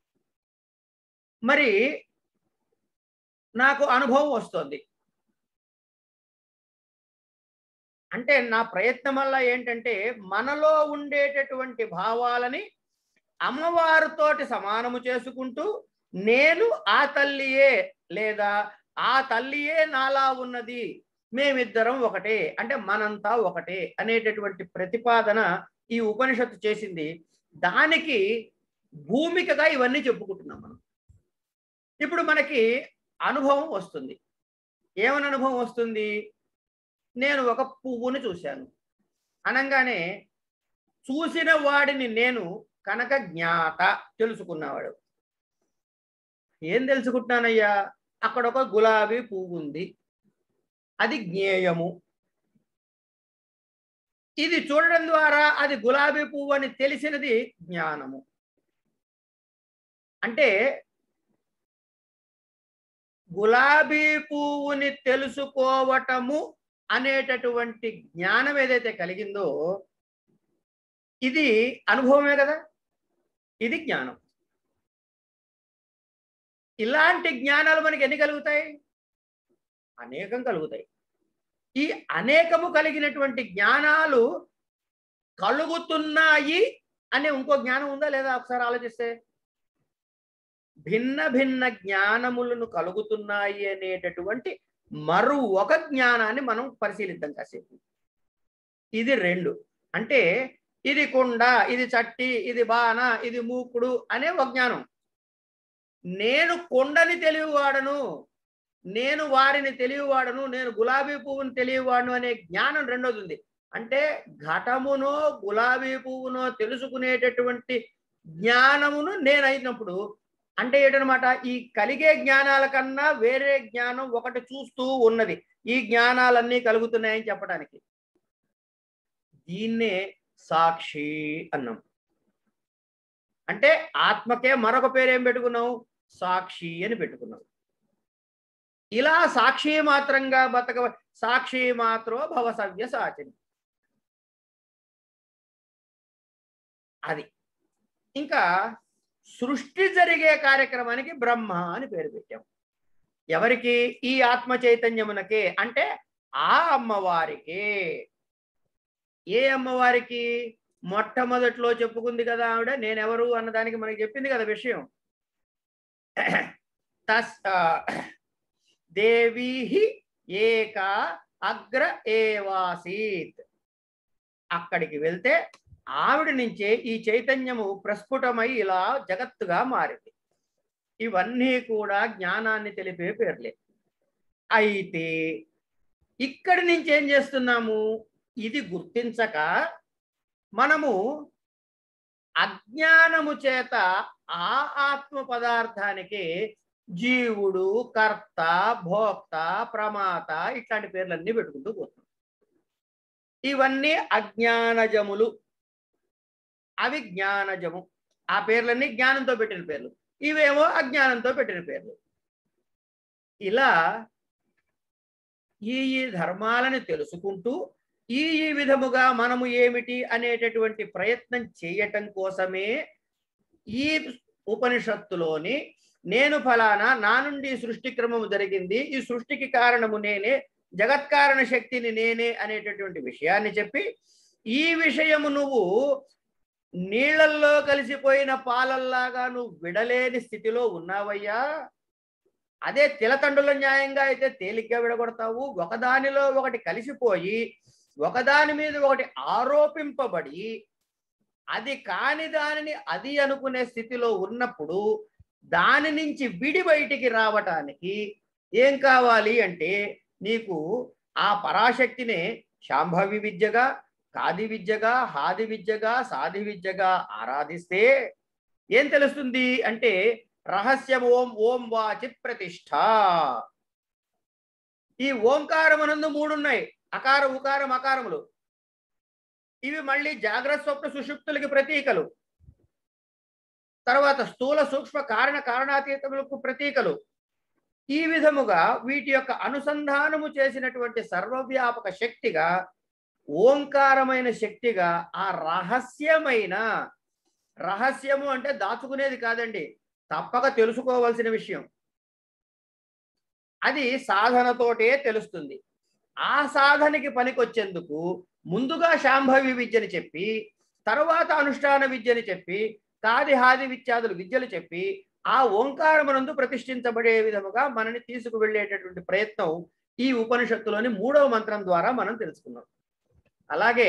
B: మరి నాకు అనుభవం వస్తుంది అంటే నా ప్రయత్నం వల్ల ఏంటంటే మనలో ఉండేటటువంటి భావాలని అమ్మవారితోటి సమానము చేసుకుంటూ నేను ఆ తల్లియే లేదా ఆ తల్లియే నాలా ఉన్నది మేమిద్దరం ఒకటే అంటే మనంతా ఒకటే అనేటటువంటి ప్రతిపాదన ఈ ఉపనిషత్తు చేసింది దానికి భూమికగా ఇవన్నీ చెప్పుకుంటున్నాం మనం ఇప్పుడు మనకి అనుభవం వస్తుంది ఏమని అనుభవం వస్తుంది నేను ఒక పువ్వుని చూశాను అనగానే చూసిన వాడిని నేను కనుక జ్ఞాత తెలుసుకున్నవాడు ఏం తెలుసుకుంటున్నానయ్యా అక్కడ ఒక గులాబీ పువ్వు ఉంది అది జ్ఞేయము ఇది చూడడం ద్వారా అది గులాబీ పువ్వు అని తెలిసినది జ్ఞానము అంటే గులాబీ పువ్వుని తెలుసుకోవటము అనేటటువంటి జ్ఞానం ఏదైతే కలిగిందో ఇది అనుభవమే కదా ఇది జ్ఞానం ఇలాంటి జ్ఞానాలు మనకి ఎన్ని కలుగుతాయి అనేకం కలుగుతాయి ఈ అనేకము కలిగినటువంటి జ్ఞానాలు కలుగుతున్నాయి అనే ఇంకో జ్ఞానం ఉందా లేదా ఒకసారి ఆలోచిస్తే భిన్న భిన్న జ్ఞానములను కలుగుతున్నాయి అనేటటువంటి మరో ఒక జ్ఞానాన్ని మనం పరిశీలిద్దాం కాసేపు ఇది రెండు అంటే ఇది కుండ ఇది చట్టి ఇది బాణ ఇది మూకుడు అనే ఒక జ్ఞానం నేను కొండని తెలియవాడను నేను వారిని తెలియవాడను నేను గులాబీ పువ్వుని తెలియవాడను అనే జ్ఞానం రెండోది ఉంది అంటే ఘటమునో గులాబీ పువ్వునో తెలుసుకునేటటువంటి జ్ఞానమును నేను అయినప్పుడు అంటే ఏంటనమాట ఈ కలిగే జ్ఞానాల కన్నా వేరే జ్ఞానం ఒకటి చూస్తూ ఉన్నది ఈ జ్ఞానాలన్నీ కలుగుతున్నాయని చెప్పడానికి దీన్నే సాక్షి అన్నాం అంటే ఆత్మకే మరొక పేరు ఏం పెట్టుకున్నాం సాక్షి అని పెట్టుకున్నాం ఇలా సాక్షి మాత్రంగా బతక సాక్షి మాత్రో భవ సవ్య సాచిని అది ఇంకా సృష్టి జరిగే కార్యక్రమానికి బ్రహ్మ అని పేరు పెట్టాం ఎవరికి ఈ ఆత్మ చైతన్యమునకే అంటే ఆ అమ్మవారికి ఏ అమ్మవారికి మొట్టమొదట్లో చెప్పుకుంది కదా ఆవిడ నేనెవరు అన్నదానికి మనకి చెప్పింది కదా విషయం తస్ దేవీ ఏక అగ్ర ఏవాసీత్ అక్కడికి వెళ్తే ఆవిడ నుంచే ఈ చైతన్యము ప్రస్ఫుటమై ఇలా జగత్తుగా మారింది ఇవన్నీ కూడా జ్ఞానాన్ని తెలిపే పేర్లే అయితే ఇక్కడి నుంచి ఏం చేస్తున్నాము ఇది గుర్తించక మనము అజ్ఞానము చేత ఆ ఆత్మ పదార్థానికి జీవుడు కర్త భోక్త ప్రమాత ఇట్లాంటి పేర్లన్నీ పెట్టుకుంటూ పోతున్నాం ఇవన్నీ అజ్ఞానజములు అవి జ్ఞానజము ఆ పేర్లన్నీ జ్ఞానంతో పెట్టిన పేర్లు ఇవేమో అజ్ఞానంతో పెట్టిన పేర్లు ఇలా ఈ ఈ ధర్మాలను తెలుసుకుంటూ ఈ ఈ విధముగా మనము ఏమిటి అనేటటువంటి ప్రయత్నం చేయటం కోసమే ఈ ఉపనిషత్తులోని నేను ఫలానా నా నుండి సృష్టి క్రమము జరిగింది ఈ సృష్టికి కారణము నేనే జగత్కారణ శక్తిని నేనే అనేటటువంటి విషయాన్ని చెప్పి ఈ విషయము నువ్వు నీళ్లల్లో కలిసిపోయిన పాలల్లాగా నువ్వు విడలేని స్థితిలో ఉన్నావయ్యా అదే తిలతండుల న్యాయంగా అయితే తేలిగ్గా విడగొడతావు ఒకదానిలో ఒకటి కలిసిపోయి ఒకదాని మీద ఒకటి ఆరోపింపబడి అది కాని దానిని అది అనుకునే స్థితిలో ఉన్నప్పుడు దాని నుంచి విడి బయటికి రావటానికి ఏం కావాలి అంటే నీకు ఆ పరాశక్తినే శాంభవి విద్యగా కాది విద్యగా హాది విద్యగా సాధి విద్యగా ఆరాధిస్తే ఏం తెలుస్తుంది అంటే రహస్యం ఓం ఓం వాచి ప్రతిష్ట ఈ ఓంకారమునందు మూడున్నాయి అకార ఉకారం అకారములు ఇవి మళ్ళీ జాగ్రత్త స్వప్న సుషుప్తులకి ప్రతీకలు తర్వాత స్థూల సూక్ష్మ కారణ కారణాతీతములకు ప్రతీకలు ఈ విధముగా వీటి యొక్క అనుసంధానము చేసినటువంటి సర్వవ్యాపక శక్తిగా ఓంకారమైన శక్తిగా ఆ రహస్యమైన రహస్యము అంటే దాచుకునేది కాదండి తప్పక తెలుసుకోవాల్సిన విషయం అది సాధనతోటే తెలుస్తుంది ఆ సాధనకి పనికొచ్చేందుకు ముందుగా శాంభవి విద్యని చెప్పి తర్వాత అనుష్ఠాన విద్యని చెప్పి కాది హాది విద్యాదులు విద్యలు చెప్పి ఆ ఓంకారమునందు ప్రతిష్ఠించబడే విధముగా మనని తీసుకువెళ్ళేటటువంటి ప్రయత్నం ఈ ఉపనిషత్తులోని మూడవ మంత్రం ద్వారా మనం తెలుసుకున్నాం అలాగే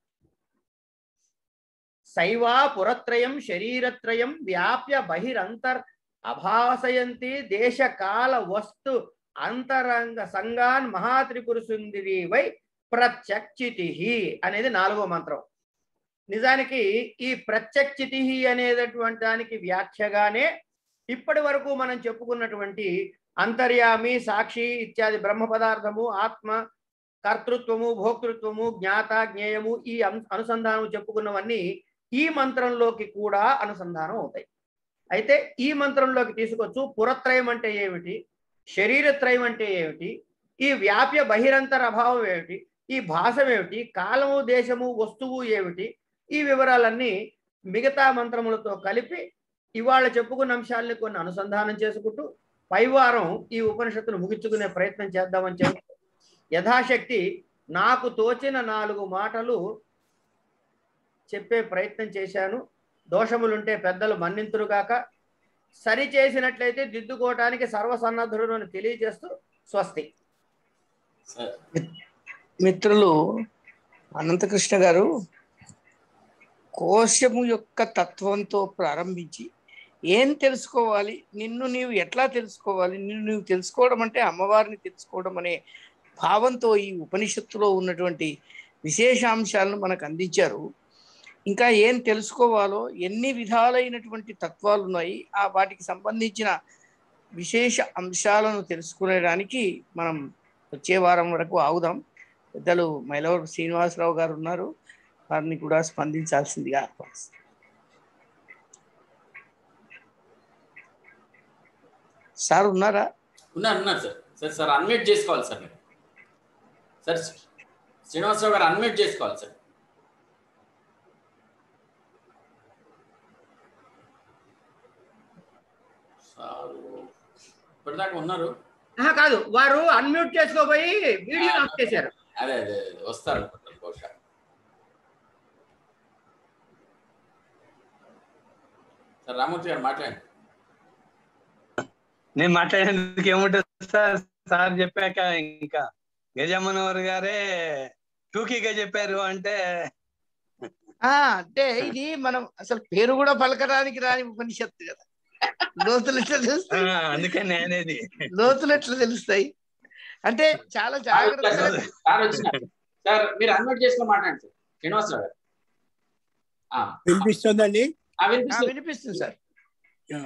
B: శైవా పురత్రయం శరీరత్రయం వ్యాప్య బహిరంతర్ అభాసయంతి దేశకాల వస్తు అంతరంగ సంగాన్ మహాత్రిపురు సుందిరి వై ప్రత్యక్షితి అనేది నాలుగో మంత్రం నిజానికి ఈ ప్రత్యక్షితి అనేటటువంటి దానికి వ్యాఖ్యగానే ఇప్పటి వరకు మనం చెప్పుకున్నటువంటి అంతర్యామి సాక్షి ఇత్యాది బ్రహ్మ పదార్థము ఆత్మ కర్తృత్వము భోక్తృత్వము జ్ఞాత జ్ఞేయము ఈ అం- అనుసంధానం చెప్పుకున్నవన్నీ ఈ మంత్రంలోకి కూడా అనుసంధానం అవుతాయి అయితే ఈ మంత్రంలోకి తీసుకొచ్చు పురత్రయం అంటే ఏమిటి శరీరత్రయం అంటే ఏమిటి ఈ వ్యాప్య బహిరంతర అభావం ఏమిటి ఈ భాషం ఏమిటి కాలము దేశము వస్తువు ఏమిటి ఈ వివరాలన్నీ మిగతా మంత్రములతో కలిపి ఇవాళ చెప్పుకున్న అంశాలని కొన్ని అనుసంధానం చేసుకుంటూ పైవారం ఈ ఉపనిషత్తును ముగించుకునే ప్రయత్నం చేద్దామని చెప్పి యథాశక్తి నాకు తోచిన నాలుగు మాటలు చెప్పే ప్రయత్నం చేశాను దోషములుంటే పెద్దలు మన్నింతురుగాక సరి చేసినట్లయితే దిద్దుకోవటానికి సర్వసన్నద్ధుడు అని తెలియజేస్తూ స్వస్తి
C: సార్
A: మిత్రులు అనంతకృష్ణ గారు కోశము యొక్క తత్వంతో ప్రారంభించి ఏం తెలుసుకోవాలి నిన్ను నీవు ఎట్లా తెలుసుకోవాలి నిన్ను నీవు తెలుసుకోవడం అంటే అమ్మవారిని తెలుసుకోవడం అనే భావంతో ఈ ఉపనిషత్తులో ఉన్నటువంటి విశేషాంశాలను మనకు అందించారు ఇంకా ఏం తెలుసుకోవాలో ఎన్ని విధాలైనటువంటి తత్వాలు ఉన్నాయి ఆ వాటికి సంబంధించిన విశేష అంశాలను తెలుసుకునేడానికి మనం వచ్చే వారం వరకు ఆగుదాం పెద్దలు మైలవరం శ్రీనివాసరావు గారు ఉన్నారు వారిని కూడా స్పందించాల్సిందిగా ఆహ్వానిస్తున్నాను. సార్ ఉన్నారా
C: ఉన్నారు ఉన్నారు సార్ సార్ సార్ అన్మ్యూట్ చేసుకోవాలి సార్ మీరు సార్ శ్రీనివాసరావు గారు అన్మ్యూట్ చేసుకోవాలి సార్ సార్ ఇప్పటిదాకా ఉన్నారు
B: ఆహా, కాదు వారు అన్మ్యూట్ చేసుకోబోయి వీడియో ఆఫ్ చేశారు
C: అదే అదే అదే, వస్తారు అనుకుంటాను బహుశా సార్ రామూర్తి గారు మాట్లాడండి
E: నేను మాట్లాడేందుకు ఏముంటుంది సార్ సార్ చెప్పాక ఇంకా గజమ్మనవర్ గారే టూకీగా చెప్పారు అంటే
A: ఆ అంటే ఇది మనం అసలు పేరు కూడా పలకడానికి రాని ఉపనిషత్తు కదా లోతులు ఎట్లా
E: ఆ,
A: తెలుస్తాయి
E: అందుకని నేను అనేది
A: లోతులు ఎట్లా తెలుస్తాయి అంటే చాలా జాగ్రత్తగా
C: సార్ వచ్చినారు సార్ మీరు అన్మ్యూట్ చేసుకొని మాట్లాడండి సార్ శ్రీనివాసరావు గారు ఆ,
F: వినిపిస్తుందండి
C: ఆ,
A: ఆ,
C: వినిపిస్తుంది
A: వినిపిస్తుంది సార్
F: ఆ,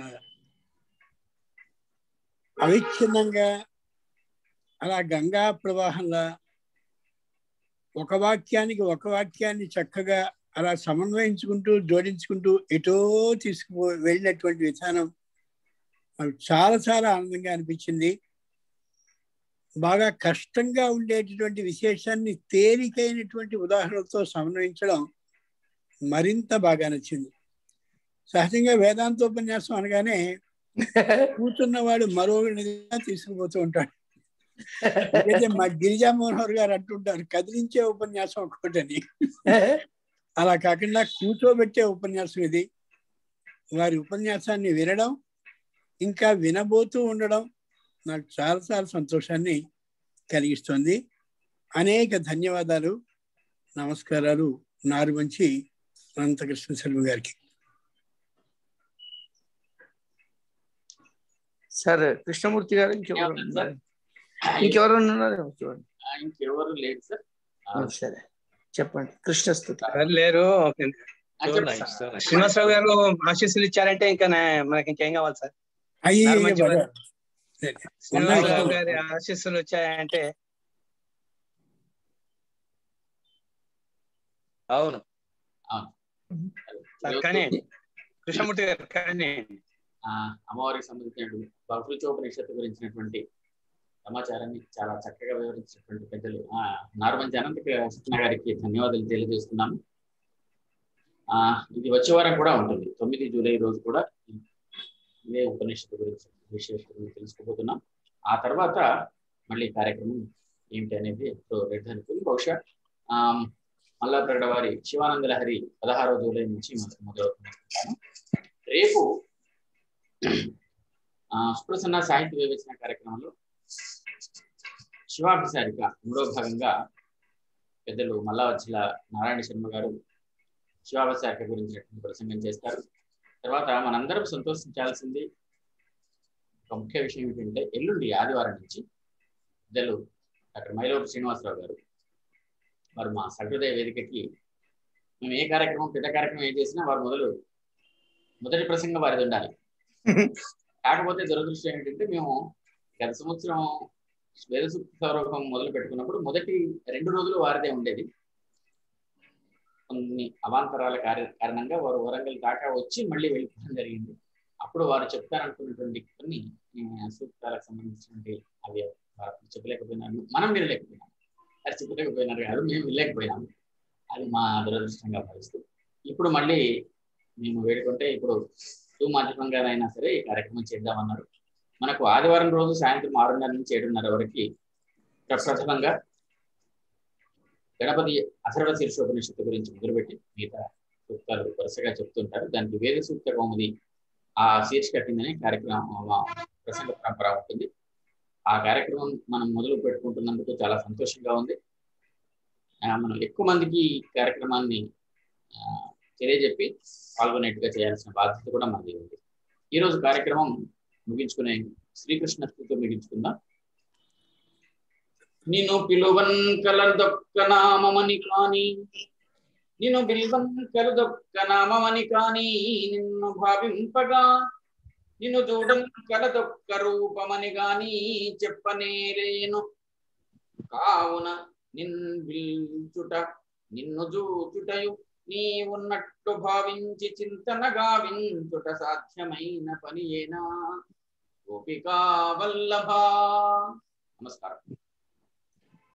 F: అవిచ్ఛిన్నంగా అలా గంగా ప్రవాహంలా ఒక వాక్యానికి ఒక వాక్యాన్ని చక్కగా అలా సమన్వయించుకుంటూ జోడించుకుంటూ ఎటో తీసుకుపో వెళ్ళినటువంటి విధానం నాకు చాలా చాలా ఆనందంగా అనిపించింది బాగా కష్టంగా ఉండేటటువంటి విశేషాన్ని తేలికైనటువంటి ఉదాహరణలతో సమన్వయించడం మరింత బాగా నచ్చింది సహజంగా వేదాంతోపన్యాసం అనగానే కూర్చున్నవాడు మరో నిధిగా తీసుకుపోతూ ఉంటాడు అయితే మా గిరిజా మనోహర్ గారు అంటుంటారు కదిలించే ఉపన్యాసం ఒక్కొక్కటని అలా కాకుండా కూర్చోబెట్టే ఉపన్యాసం ఇది వారి ఉపన్యాసాన్ని వినడం ఇంకా వినబోతూ ఉండడం నాకు చాలా చాలా సంతోషాన్ని కలిగిస్తుంది అనేక ధన్యవాదాలు నమస్కారాలు నారుమంచి అనంతకృష్ణ శర్మ గారికి
A: సార్ కృష్ణమూర్తి గారు ఇంకెవరు ఉన్నారు? ఇంకెవరు ఉన్నారు చూడండి
C: ఆ, ఇంకెవరు లేదు సార్ ఆ,
A: సరే చెప్పండి కృష్ణస్థుతి
E: ఎవరు లేరు
C: ఆ, చెప్పండి సార్.
E: శ్రీనివాసరావు గారు ఆశీస్సులు ఇచ్చారంటే ఇంకా నే- మనకి ఇంకేం కావాలి సార్
F: అయ్యి
E: నారుమంచి
F: బాగా.
E: శ్రీనివాసరావు గారి ఆశీస్సులు వచ్చాయంటే అవును సార్ కానీ కృష్ణమూర్తి గారు కానీ
C: ఆ, అమ్మవారికి సంబంధించిన బహుళోపనిషత్తు గురించినటువంటి సమాచారాన్ని చాలా చక్కగా వివరించినటువంటి పెద్దలు ఆ, నారుమంచి అనంత కృష్ణ గారికి ధన్యవాదాలు తెలియజేస్తున్నాను ఆ, ఇది వచ్చే వారం కూడా ఉంటుంది తొమ్మిది జూలై రోజు కూడా ఇదే ఉపనిషత్తు గురించి విశేషం తెలుసుకోబోతున్నాం ఆ తర్వాత మళ్ళీ కార్యక్రమం ఏమిటి అనేది ఇప్పుడు నిర్ధారిస్తుంది బహుశా ఆ, మల్లాప్రగడ వారి శివానంద లహరి పదహారవ జూలై నుంచి మనకు మొదలవుతుంది రేపు ఆ, సుప్రసన్న సాహిత్య వివేచన కార్యక్రమంలో శివాభిసారిక మూడో భాగంగా పెద్దలు మల్లావచ్చిల నారాయణ శర్మ గారు శివాభిసారిక గురించి ప్రసంగం చేస్తారు తర్వాత మనందరం సంతోషించాల్సింది ఒక ముఖ్య విషయం ఏంటంటే ఎల్లుండి ఆదివారం నుంచి పెద్దలు డాక్టర్ మైలోపు శ్రీనివాసరావు గారు వారు మా సహృదయ వేదికకి మేము ఏ కార్యక్రమం పెద్ద కార్యక్రమం ఏం చేసినా వారు మొదలు మొదటి ప్రసంగం వారిది ఉండాలి కాకపోతే దురదృష్టం ఏంటంటే మేము గత సంవత్సరం వేద సూక్తి స్వరూపం మొదలు పెట్టుకున్నప్పుడు మొదటి రెండు రోజులు వారిదే ఉండేది కొన్ని అవాంతరాల కార్య- కారణంగా వారు వరంగల్ దాకా వచ్చి మళ్ళీ వెళ్ళిపోవడం జరిగింది అప్పుడు వారు చెప్తారనుకున్నటువంటి కొన్ని ఆ, సూక్తాలకు సంబంధించినటువంటి అవి వారు చెప్పలేకపోయినారు మనం వినలేకపోయినాము అది చెప్పలేకపోయినారు కాదు మేము వినలేకపోయినాము అది మా దురదృష్టంగా భావిస్తూ ఇప్పుడు మళ్ళీ మేము వేడుకుంటే ఇప్పుడు టూ మాధ్యమంగానైనా సరే ఈ కార్యక్రమం చేద్దామన్నారు మనకు ఆదివారం రోజు సాయంత్రం ఆరున్నర నుంచి ఏడున్నర వరకు ప్రప్రథమంగా గణపతి అథర్వ శీర్షోపనిషత్తు గురించి మొదలుపెట్టి మిగతా సూక్తాలు వరుసగా చెప్తుంటారు దానికి వేద సూక్త కౌముది ఆ శీర్షిక కిందనే కార్యక్రమం ఆ ప్రసంగ పరంపర ఉంటుంది ఆ కార్యక్రమం మనం మొదలు పెట్టుకుంటున్నందుకు చాలా సంతోషంగా ఉంది ఆ, మనం ఎక్కువ మందికి ఈ కార్యక్రమాన్ని ఆ, తెలియజెప్పి పాల్గొనేట్టుగా చేయాల్సిన బాధ్యత కూడా మనది ఉంది ఈ రోజు కార్యక్రమం ముగించుకునే శ్రీకృష్ణ స్థుతితో ముగించుకుందాం నిన్ను పిలువన్ కలదొక్క నామమని కాని నిన్ను బిల్వన్ కలదొక్క నామమని కాని నిన్ను భావింపగా నిన్ను చూడం కలదొక్క రూపమని గాని చెప్పనేలేను కావున నిన్ బిల్చుట నిన్ను చూచుటయు నీ ఉన్నట్టు భావించి చింతన గావించుట సాధ్యమైన పని ఏనా గోపికా వల్లభా నమస్కారం